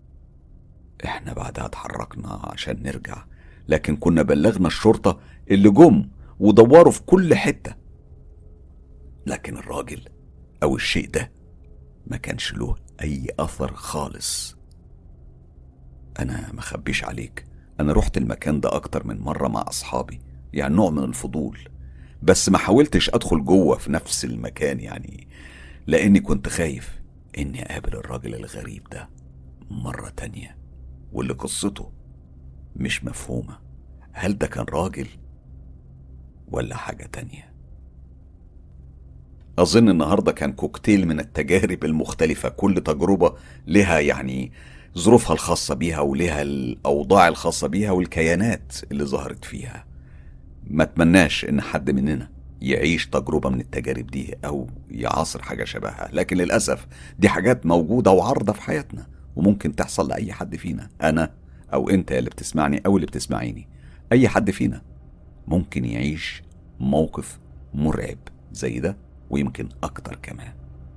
احنا بعدها اتحركنا عشان نرجع لكن كنا بلغنا الشرطة اللي جم ودوروا في كل حتة لكن الراجل او الشيء ده ما كانش له اي اثر خالص انا ما خبيش عليك انا رحت المكان ده اكتر من مرة مع اصحابي يعني نوع من الفضول بس ما حاولتش ادخل جوه في نفس المكان يعني لاني كنت خايف اني اقابل الراجل الغريب ده مرة تانية واللي قصته مش مفهومة هل ده كان راجل ولا حاجة تانية أظن النهاردة كان كوكتيل من التجارب المختلفة كل تجربة لها يعني ظروفها الخاصة بيها ولها الأوضاع الخاصة بيها والكيانات اللي ظهرت فيها ما اتمناش ان حد مننا يعيش تجربة من التجارب دي او يعاصر حاجة شبهها لكن للأسف دي حاجات موجودة وعارضة في حياتنا وممكن تحصل لأي حد فينا أنا أو أنت اللي بتسمعني أو اللي بتسمعيني أي حد فينا ممكن يعيش موقف مرعب زي ده ويمكن أكتر كمان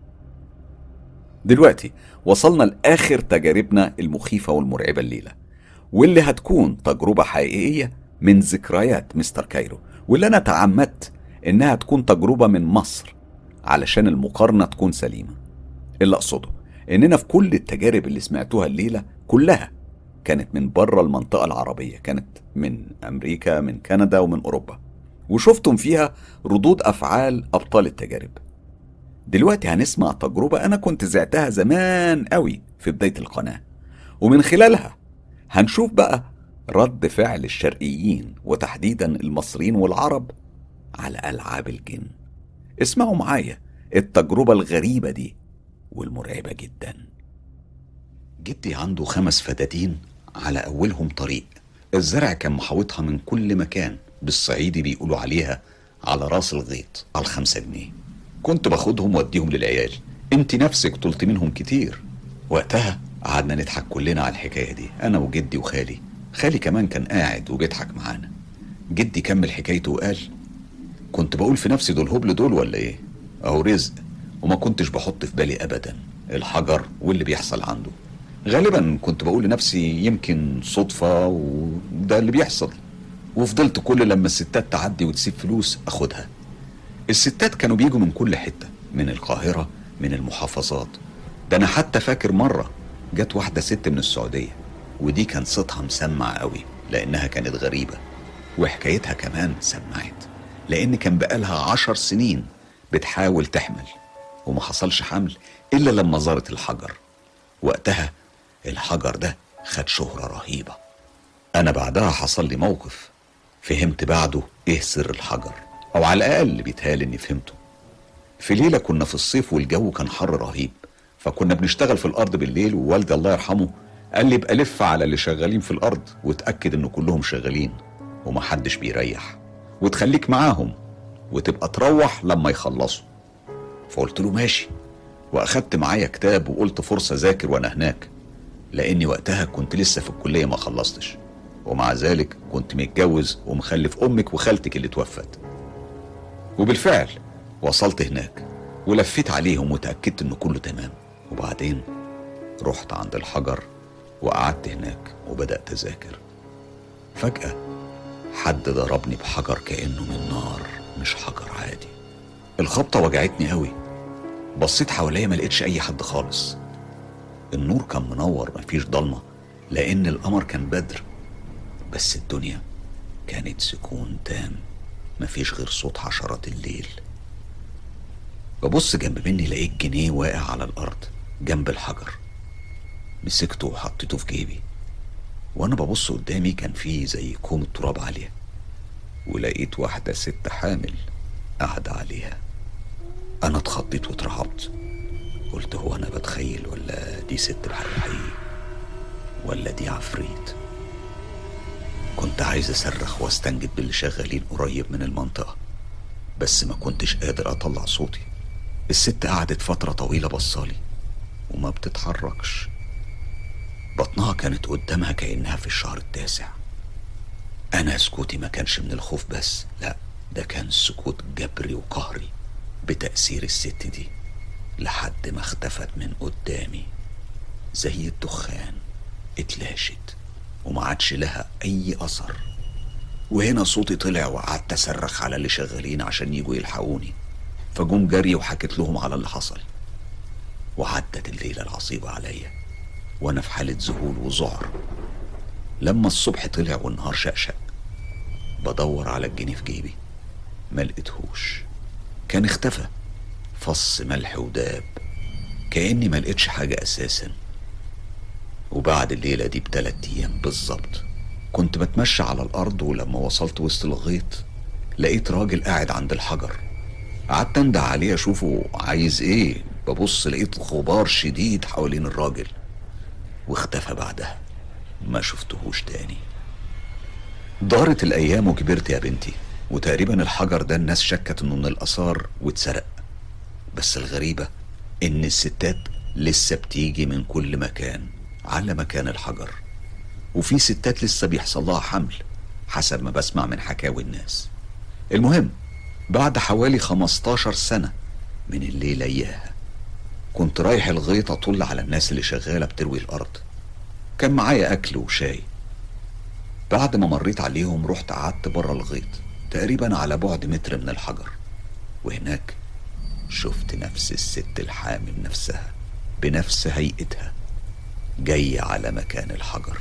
دلوقتي وصلنا لآخر تجاربنا المخيفة والمرعبة الليلة واللي هتكون تجربة حقيقية من ذكريات مستر كايرو واللي أنا تعمدت إنها تكون تجربة من مصر علشان المقارنة تكون سليمة اللي أقصده إننا في كل التجارب اللي سمعتوها الليلة كلها كانت من بره المنطقة العربية كانت من أمريكا من كندا ومن أوروبا وشفتم فيها ردود أفعال أبطال التجارب دلوقتي هنسمع تجربة أنا كنت زعتها زمان قوي في بداية القناة ومن خلالها هنشوف بقى رد فعل الشرقيين وتحديدا المصريين والعرب على ألعاب الجن اسمعوا معايا التجربة الغريبة دي والمرعبة جدا جدي عنده خمس فدادين على أولهم طريق الزرع كان محاوطها من كل مكان بالصعيدي بيقولوا عليها على راس الغيط على الخمسة جنيه كنت باخدهم واديهم للعيال انت نفسك طلت منهم كتير وقتها قعدنا نضحك كلنا على الحكاية دي أنا وجدي وخالي خالي كمان كان قاعد وبيضحك معانا جدي كمل حكايته وقال كنت بقول في نفسي دول هبل دول ولا ايه اهو رزق وما كنتش بحط في بالي ابدا الحجر واللي بيحصل عنده غالبا كنت بقول لنفسي يمكن صدفة وده اللي بيحصل وفضلت كل لما الستات تعدي وتسيب فلوس اخدها الستات كانوا بيجوا من كل حتة من القاهرة من المحافظات ده انا حتى فاكر مرة جت واحدة ست من السعودية ودي كان صوتها مسمع قوي لانها كانت غريبة وحكايتها كمان سمعت لان كان بقالها عشر سنين بتحاول تحمل وما حصلش حمل الا لما زارت الحجر وقتها الحجر ده خد شهرة رهيبة انا بعدها حصل لي موقف فهمت بعده ايه سر الحجر او على الاقل بيتهال اني فهمته في ليلة كنا في الصيف والجو كان حر رهيب فكنا بنشتغل في الارض بالليل ووالدي الله يرحمه قال لي ابقى لف على اللي شغالين في الارض وتاكد ان كلهم شغالين ومحدش بيريح وتخليك معاهم وتبقى تروح لما يخلصوا فقلت له ماشي واخدت معايا كتاب وقلت فرصة ذاكر وانا هناك لاني وقتها كنت لسه في الكلية ما خلصتش ومع ذلك كنت متجوز ومخلف امك وخالتك اللي توفت وبالفعل وصلت هناك ولفيت عليهم وتأكدت انه كله تمام وبعدين رحت عند الحجر وقعدت هناك وبدأت أذاكر فجأة حد ضربني بحجر كأنه من نار مش حجر عادي الخبطة وجعتني قوي بصيت حواليا ما لقيتش أي حد خالص النور كان منور مفيش ضلمة لأن القمر كان بدر بس الدنيا كانت سكون تام مفيش غير صوت حشرات الليل ببص جنب مني لقيت جنيه واقع على الأرض جنب الحجر مسكته وحطيته في جيبي وانا ببص قدامي كان في زي كوم التراب عالية ولقيت واحدة ست حامل قاعدة عليها انا اتخضيت واترعبت قلت هو انا بتخيل ولا دي ست بحق حقيقي ولا دي عفريت كنت عايز اصرخ واستنجد باللي شغالين قريب من المنطقة بس ما كنتش قادر اطلع صوتي الست قعدت فترة طويلة بصالي وما بتتحركش بطنها كانت قدامها كأنها في الشهر التاسع أنا سكوتي ما كانش من الخوف بس لا ده كان سكوت جبري وقهري بتأثير الست دي لحد ما اختفت من قدامي زي الدخان اتلاشت وما عادش لها أي أثر وهنا صوتي طلع وقعدت أصرخ على اللي شغالين عشان يجوا يلحقوني فجم جري وحكيت لهم على اللي حصل وعدت الليلة العصيبة عليا وأنا في حالة ذهول وذعر لما الصبح طلع والنهار شقشق بدور على الجنيه في جيبي ما لقيتهوش كان اختفى فص ملح وداب كأني ما لقيتش حاجة أساسا وبعد الليلة دي بتلات أيام بالظبط كنت بتمشى على الأرض ولما وصلت وسط الغيط لقيت راجل قاعد عند الحجر قعدت انده عليه اشوفه عايز ايه ببص لقيت غبار شديد حوالين الراجل واختفى بعدها ما شفتهوش تاني دارت الايام وكبرت يا بنتي وتقريبا الحجر ده الناس شكت انه من الاثار واتسرق بس الغريبة ان الستات لسه بتيجي من كل مكان على مكان الحجر وفي ستات لسه بيحصل لها حمل حسب ما بسمع من حكاوي الناس المهم بعد حوالي 15 سنة من الليلة إياها كنت رايح الغيط أطل على الناس اللي شغالة بتروي الأرض كان معايا أكل وشاي بعد ما مريت عليهم رحت قعدت بره الغيط تقريبا على بعد متر من الحجر وهناك شفت نفس الست الحامل نفسها بنفس هيئتها جاية على مكان الحجر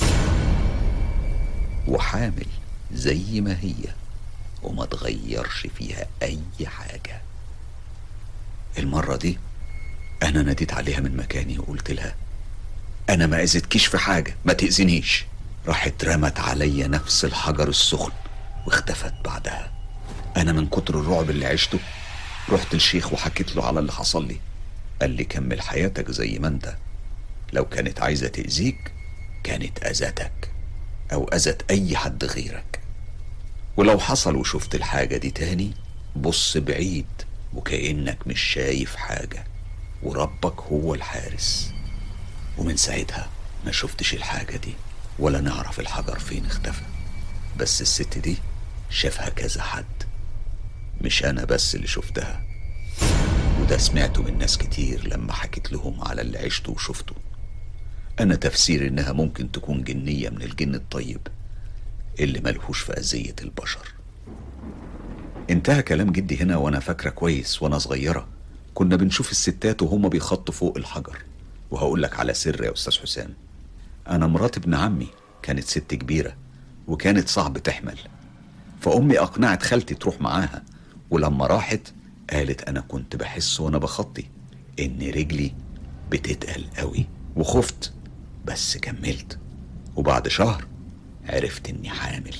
وحامل زي ما هي وما تغيرش فيها أي حاجة المرة دي أنا ناديت عليها من مكاني وقلت لها أنا ما أذيتكيش في حاجة ما تأذينيش راحت رمت عليا نفس الحجر السخن واختفت بعدها أنا من كتر الرعب اللي عشته رحت الشيخ وحكيت له على اللي حصل لي قال لي كمل حياتك زي ما انت لو كانت عايزة تأذيك كانت أذتك أو أذت أي حد غيرك ولو حصل وشفت الحاجة دي تاني بص بعيد وكأنك مش شايف حاجة وربك هو الحارس ومن ساعتها ما شفتش الحاجة دي ولا نعرف الحجر فين اختفى بس الست دي شافها كذا حد مش أنا بس اللي شفتها وده سمعته من ناس كتير لما حكيت لهم على اللي عشته وشفته أنا تفسير إنها ممكن تكون جنية من الجن الطيب اللي ملهوش في أذية البشر انتهى كلام جدي هنا وأنا فاكرة كويس وأنا صغيرة كنا بنشوف الستات وهما بيخطوا فوق الحجر وهقول لك على سر يا أستاذ حسام أنا مرات ابن عمي كانت ست كبيرة وكانت صعب تحمل فأمي أقنعت خالتي تروح معاها ولما راحت قالت أنا كنت بحس وأنا بخطي إن رجلي بتتقل قوي وخفت بس كملت وبعد شهر عرفت إني حامل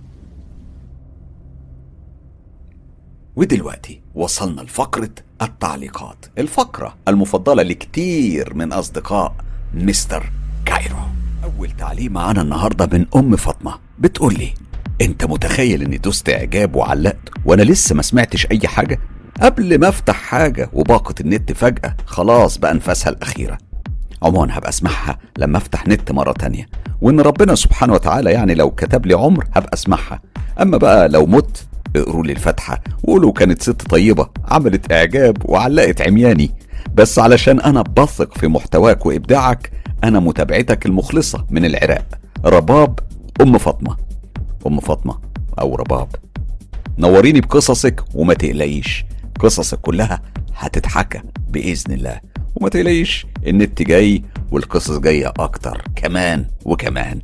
ودلوقتي وصلنا لفقرة التعليقات الفقرة المفضلة لكتير من أصدقاء مستر كايرو أول تعليق معانا النهاردة من أم فاطمة بتقول لي أنت متخيل إني دوست إعجاب وعلقت وأنا لسه ما سمعتش أي حاجة قبل ما أفتح حاجة وباقة النت فجأة خلاص بقى أنفاسها الأخيرة عموما هبقى اسمعها لما افتح نت مرة تانية وان ربنا سبحانه وتعالى يعني لو كتب لي عمر هبقى اسمعها اما بقى لو مت اقروا لي الفاتحة وقولوا كانت ست طيبة عملت اعجاب وعلقت عمياني بس علشان انا بثق في محتواك وابداعك انا متابعتك المخلصة من العراق رباب ام فاطمة ام فاطمة او رباب نوريني بقصصك وما تقلقيش قصصك كلها هتتحكى بإذن الله وما تقلقيش النت جاي والقصص جاية أكتر كمان وكمان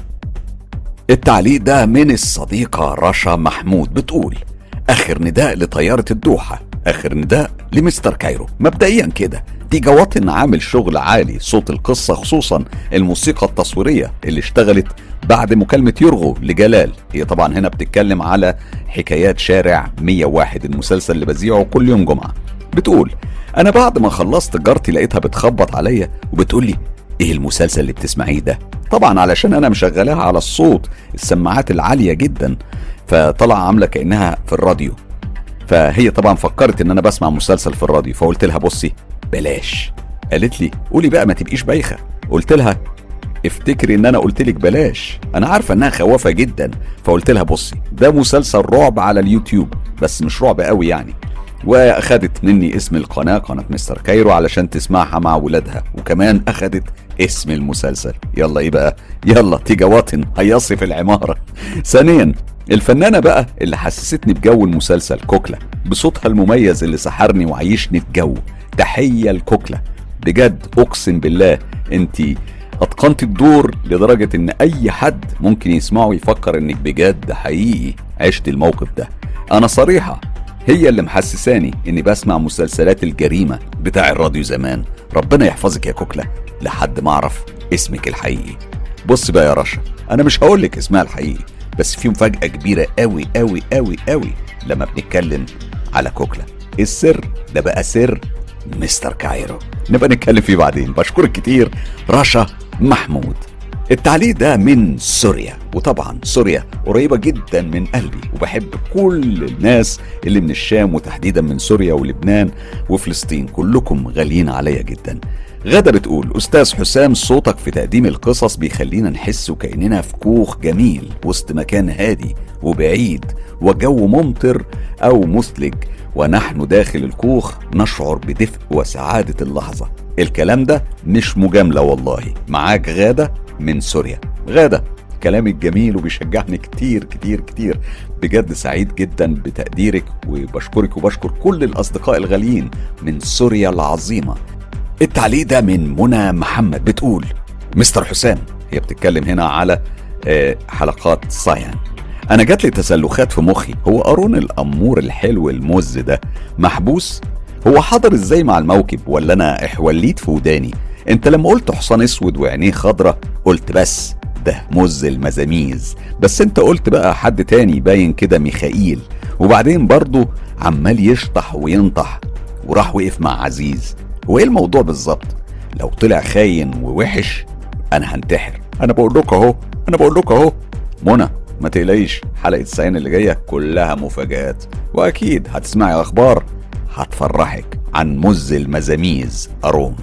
التعليق ده من الصديقة رشا محمود بتقول آخر نداء لطيارة الدوحة آخر نداء لمستر كايرو مبدئيا كده تيجا وطن عامل شغل عالي صوت القصة خصوصا الموسيقى التصويرية اللي اشتغلت بعد مكالمة يرغو لجلال هي طبعا هنا بتتكلم على حكايات شارع 101 المسلسل اللي بذيعه كل يوم جمعة بتقول انا بعد ما خلصت جارتي لقيتها بتخبط عليا وبتقول لي ايه المسلسل اللي بتسمعيه ده طبعا علشان انا مشغلاها على الصوت السماعات العالية جدا فطلع عاملة كأنها في الراديو فهي طبعا فكرت ان انا بسمع مسلسل في الراديو فقلت لها بصي بلاش قالت لي قولي بقى ما تبقيش بايخه قلت لها افتكري ان انا قلت لك بلاش انا عارفه انها خوافه جدا فقلت لها بصي ده مسلسل رعب على اليوتيوب بس مش رعب قوي يعني واخدت مني اسم القناه قناه مستر كايرو علشان تسمعها مع ولادها وكمان اخدت اسم المسلسل يلا ايه بقى يلا تيجا وطن هيصي في العماره ثانيا الفنانه بقى اللي حسستني بجو المسلسل كوكلا بصوتها المميز اللي سحرني وعيشني في جو تحيه لكوكلا بجد اقسم بالله انت اتقنت الدور لدرجه ان اي حد ممكن يسمعه يفكر انك بجد حقيقي عشت الموقف ده انا صريحه هي اللي محسساني اني بسمع مسلسلات الجريمه بتاع الراديو زمان ربنا يحفظك يا كوكلا لحد ما اعرف اسمك الحقيقي بص بقى يا رشا انا مش هقول لك اسمها الحقيقي بس في مفاجاه كبيره قوي قوي قوي قوي لما بنتكلم على كوكلا السر ده بقى سر مستر كايرو نبقى نتكلم فيه بعدين بشكرك كتير رشا محمود التعليق ده من سوريا وطبعا سوريا قريبة جدا من قلبي وبحب كل الناس اللي من الشام وتحديدا من سوريا ولبنان وفلسطين كلكم غاليين عليا جدا غدا بتقول أستاذ حسام صوتك في تقديم القصص بيخلينا نحس كأننا في كوخ جميل وسط مكان هادي وبعيد وجو ممطر أو مثلج ونحن داخل الكوخ نشعر بدفء وسعادة اللحظة الكلام ده مش مجاملة والله معاك غادة من سوريا غادة كلامك جميل وبيشجعني كتير كتير كتير بجد سعيد جدا بتقديرك وبشكرك وبشكر كل الأصدقاء الغاليين من سوريا العظيمة التعليق ده من منى محمد بتقول مستر حسام هي بتتكلم هنا على آه، حلقات صايان انا جات لي تسلخات في مخي هو قارون الامور الحلو المز ده محبوس هو حضر ازاي مع الموكب ولا انا احوليت في وداني انت لما قلت حصان اسود وعينيه خضرة قلت بس ده مز المزاميز بس انت قلت بقى حد تاني باين كده ميخائيل وبعدين برضه عمال يشطح وينطح وراح وقف مع عزيز هو ايه الموضوع بالظبط لو طلع خاين ووحش انا هنتحر انا بقول لكم اهو انا بقول لكم اهو منى ما تقلقيش حلقه السعين اللي جايه كلها مفاجآت واكيد هتسمعي اخبار هتفرحك عن مز المزاميز ارون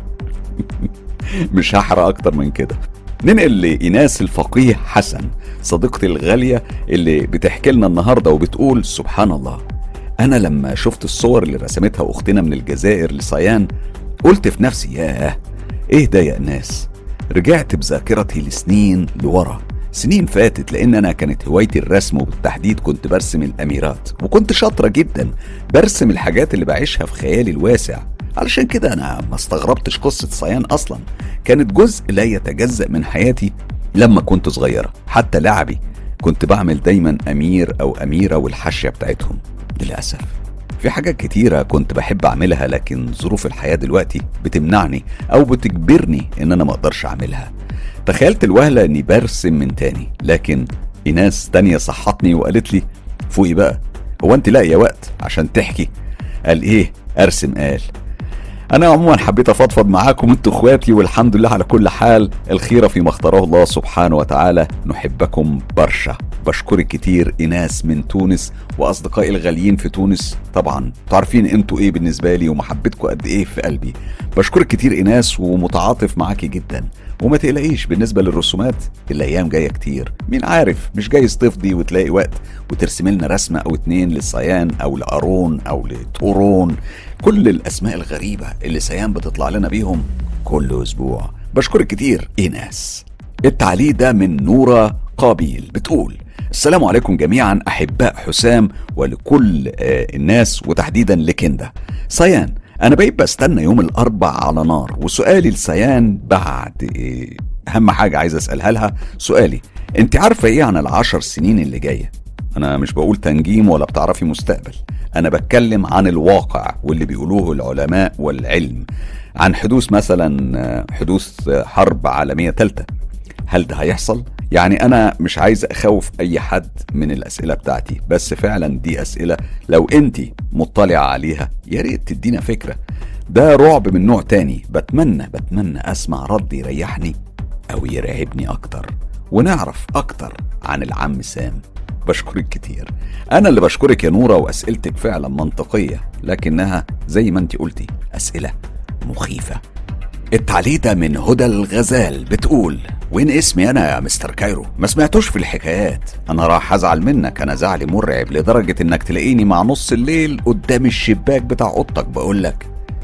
مش هحرق اكتر من كده ننقل لإناس الفقيه حسن صديقتي الغالية اللي بتحكي لنا النهاردة وبتقول سبحان الله أنا لما شفت الصور اللي رسمتها أختنا من الجزائر لصيان قلت في نفسي ياه إيه ده يا إناس رجعت بذاكرتي لسنين لورا سنين فاتت لان انا كانت هوايتي الرسم وبالتحديد كنت برسم الاميرات وكنت شاطره جدا برسم الحاجات اللي بعيشها في خيالي الواسع علشان كده انا ما استغربتش قصه صيان اصلا كانت جزء لا يتجزا من حياتي لما كنت صغيره حتى لعبي كنت بعمل دايما امير او اميره والحاشيه بتاعتهم للاسف في حاجات كتيرة كنت بحب أعملها لكن ظروف الحياة دلوقتي بتمنعني أو بتجبرني إن أنا مقدرش أعملها تخيلت الوهلة إني برسم من تاني لكن إناس تانية صحتني وقالت لي فوقي بقى هو أنت لاقية وقت عشان تحكي قال إيه أرسم قال انا عموما حبيت افضفض معاكم انتوا اخواتي والحمد لله على كل حال الخيره فيما اختاره الله سبحانه وتعالى نحبكم برشا بشكرك كتير ايناس من تونس واصدقائي الغاليين في تونس طبعا تعرفين انتوا ايه بالنسبه لي ومحبتكم قد ايه في قلبي بشكرك كتير ايناس ومتعاطف معاكي جدا وما تقلقيش بالنسبة للرسومات الأيام جاية كتير مين عارف مش جايز تفضي وتلاقي وقت وترسم لنا رسمة أو اتنين للصيان أو لأرون أو لطورون كل الأسماء الغريبة اللي سيان بتطلع لنا بيهم كل أسبوع بشكرك كتير إيناس التعليق ده من نورة قابيل بتقول السلام عليكم جميعا أحباء حسام ولكل آه الناس وتحديدا لكندا صيان انا بقيت بستنى يوم الاربع على نار وسؤالي لسيان بعد إيه اهم حاجه عايز اسالها لها سؤالي انت عارفه ايه عن العشر سنين اللي جايه انا مش بقول تنجيم ولا بتعرفي مستقبل انا بتكلم عن الواقع واللي بيقولوه العلماء والعلم عن حدوث مثلا حدوث حرب عالميه ثالثه هل ده هيحصل يعني انا مش عايز اخوف اي حد من الاسئله بتاعتي بس فعلا دي اسئله لو انت مطلعه عليها يا ريت تدينا فكره ده رعب من نوع تاني بتمنى بتمنى اسمع رد يريحني او يرعبني اكتر ونعرف اكتر عن العم سام بشكرك كتير انا اللي بشكرك يا نوره واسئلتك فعلا منطقيه لكنها زي ما انت قلتي اسئله مخيفه التعليق ده من هدى الغزال بتقول وين اسمي انا يا مستر كايرو ما سمعتوش في الحكايات انا راح ازعل منك انا زعلي مرعب لدرجة انك تلاقيني مع نص الليل قدام الشباك بتاع اوضتك بقولك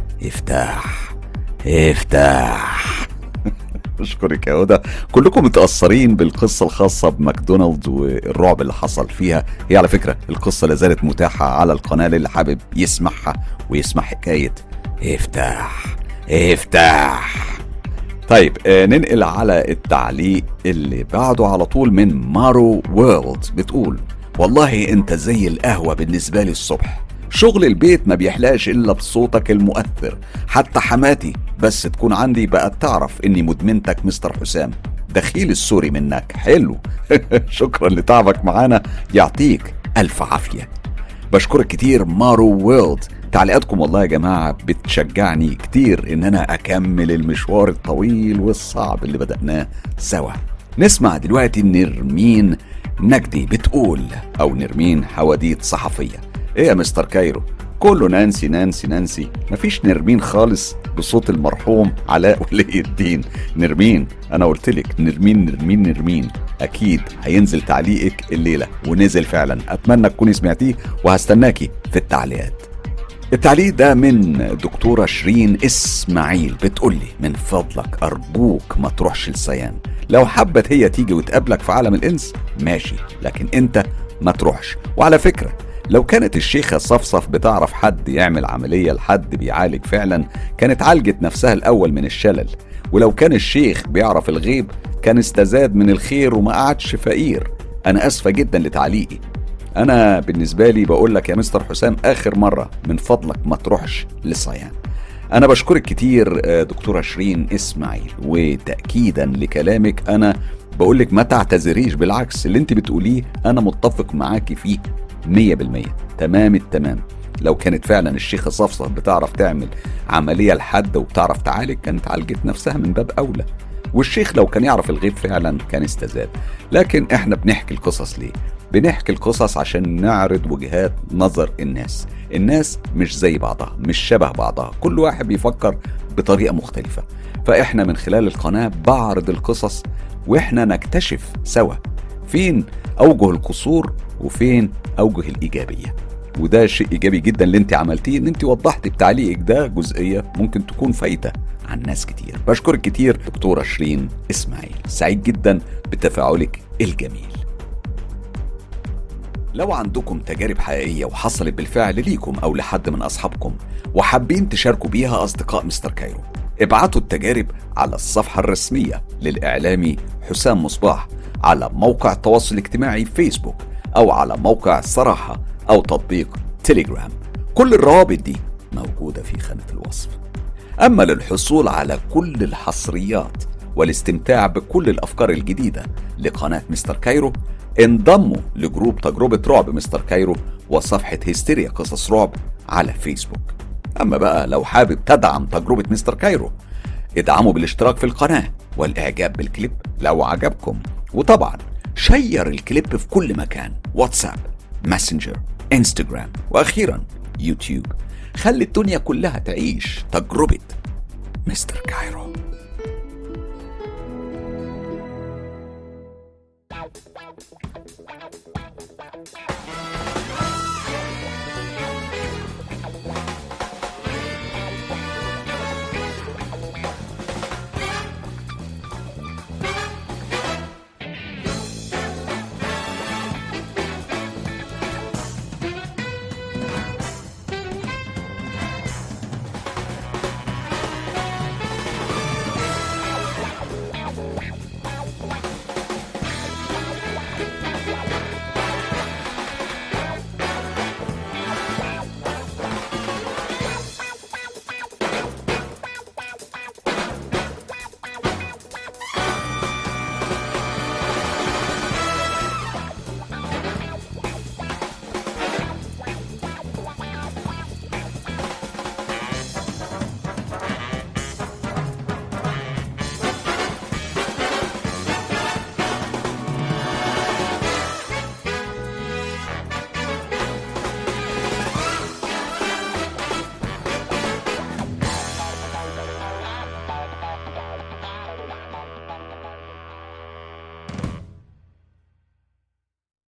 افتح افتح اشكرك يا هدى كلكم متاثرين بالقصه الخاصه بماكدونالدز والرعب اللي حصل فيها هي على فكره القصه لازالت متاحه على القناه اللي حابب يسمعها ويسمع حكايه افتح افتح طيب آه ننقل على التعليق اللي بعده على طول من مارو وورلد بتقول والله انت زي القهوة بالنسبة لي الصبح شغل البيت ما بيحلاش الا بصوتك المؤثر حتى حماتي بس تكون عندي بقت تعرف اني مدمنتك مستر حسام دخيل السوري منك حلو شكرا لتعبك معانا يعطيك الف عافيه بشكرك كتير مارو وورلد تعليقاتكم والله يا جماعة بتشجعني كتير إن أنا أكمل المشوار الطويل والصعب اللي بدأناه سوا نسمع دلوقتي نرمين نجدي بتقول أو نرمين حواديت صحفية إيه يا مستر كايرو كله نانسي نانسي نانسي مفيش نرمين خالص بصوت المرحوم علاء ولي الدين نرمين انا قلت لك نرمين نرمين نرمين اكيد هينزل تعليقك الليله ونزل فعلا اتمنى تكوني سمعتيه وهستناكي في التعليقات التعليق ده من دكتورة شيرين إسماعيل بتقولي من فضلك أرجوك ما تروحش لسيان لو حبت هي تيجي وتقابلك في عالم الإنس ماشي لكن أنت ما تروحش وعلى فكرة لو كانت الشيخة صفصف بتعرف حد يعمل عملية لحد بيعالج فعلا كانت عالجت نفسها الأول من الشلل ولو كان الشيخ بيعرف الغيب كان استزاد من الخير وما قعدش فقير أنا أسفة جدا لتعليقي أنا بالنسبة لي بقول لك يا مستر حسام آخر مرة من فضلك ما تروحش للصيان أنا بشكرك كتير آه، دكتورة شيرين إسماعيل وتأكيدا لكلامك أنا بقول لك ما تعتذريش بالعكس اللي انت بتقوليه أنا متفق معاكي فيه مية بالمية تمام التمام لو كانت فعلا الشيخة صفصف بتعرف تعمل عملية لحد وبتعرف تعالج كانت عالجت نفسها من باب أولى والشيخ لو كان يعرف الغيب فعلا كان استزاد لكن احنا بنحكي القصص ليه بنحكي القصص عشان نعرض وجهات نظر الناس الناس مش زي بعضها مش شبه بعضها كل واحد بيفكر بطريقة مختلفة فاحنا من خلال القناة بعرض القصص واحنا نكتشف سوا فين اوجه القصور وفين اوجه الايجابيه وده شيء ايجابي جدا اللي انت عملتيه ان انت وضحتي بتعليقك ده جزئيه ممكن تكون فايته عن ناس كتير بشكرك كتير دكتوره شيرين اسماعيل سعيد جدا بتفاعلك الجميل لو عندكم تجارب حقيقية وحصلت بالفعل ليكم أو لحد من أصحابكم وحابين تشاركوا بيها أصدقاء مستر كايرو ابعتوا التجارب على الصفحة الرسمية للإعلامي حسام مصباح على موقع التواصل الاجتماعي فيسبوك أو على موقع الصراحة أو تطبيق تليجرام كل الروابط دي موجودة في خانة الوصف أما للحصول على كل الحصريات والاستمتاع بكل الأفكار الجديدة لقناة مستر كايرو انضموا لجروب تجربة رعب مستر كايرو وصفحة هستيريا قصص رعب على فيسبوك أما بقى لو حابب تدعم تجربة مستر كايرو ادعموا بالاشتراك في القناة والإعجاب بالكليب لو عجبكم وطبعا شير الكليب في كل مكان واتساب ماسنجر انستجرام وأخيرا يوتيوب خلي الدنيا كلها تعيش تجربة مستر كايرو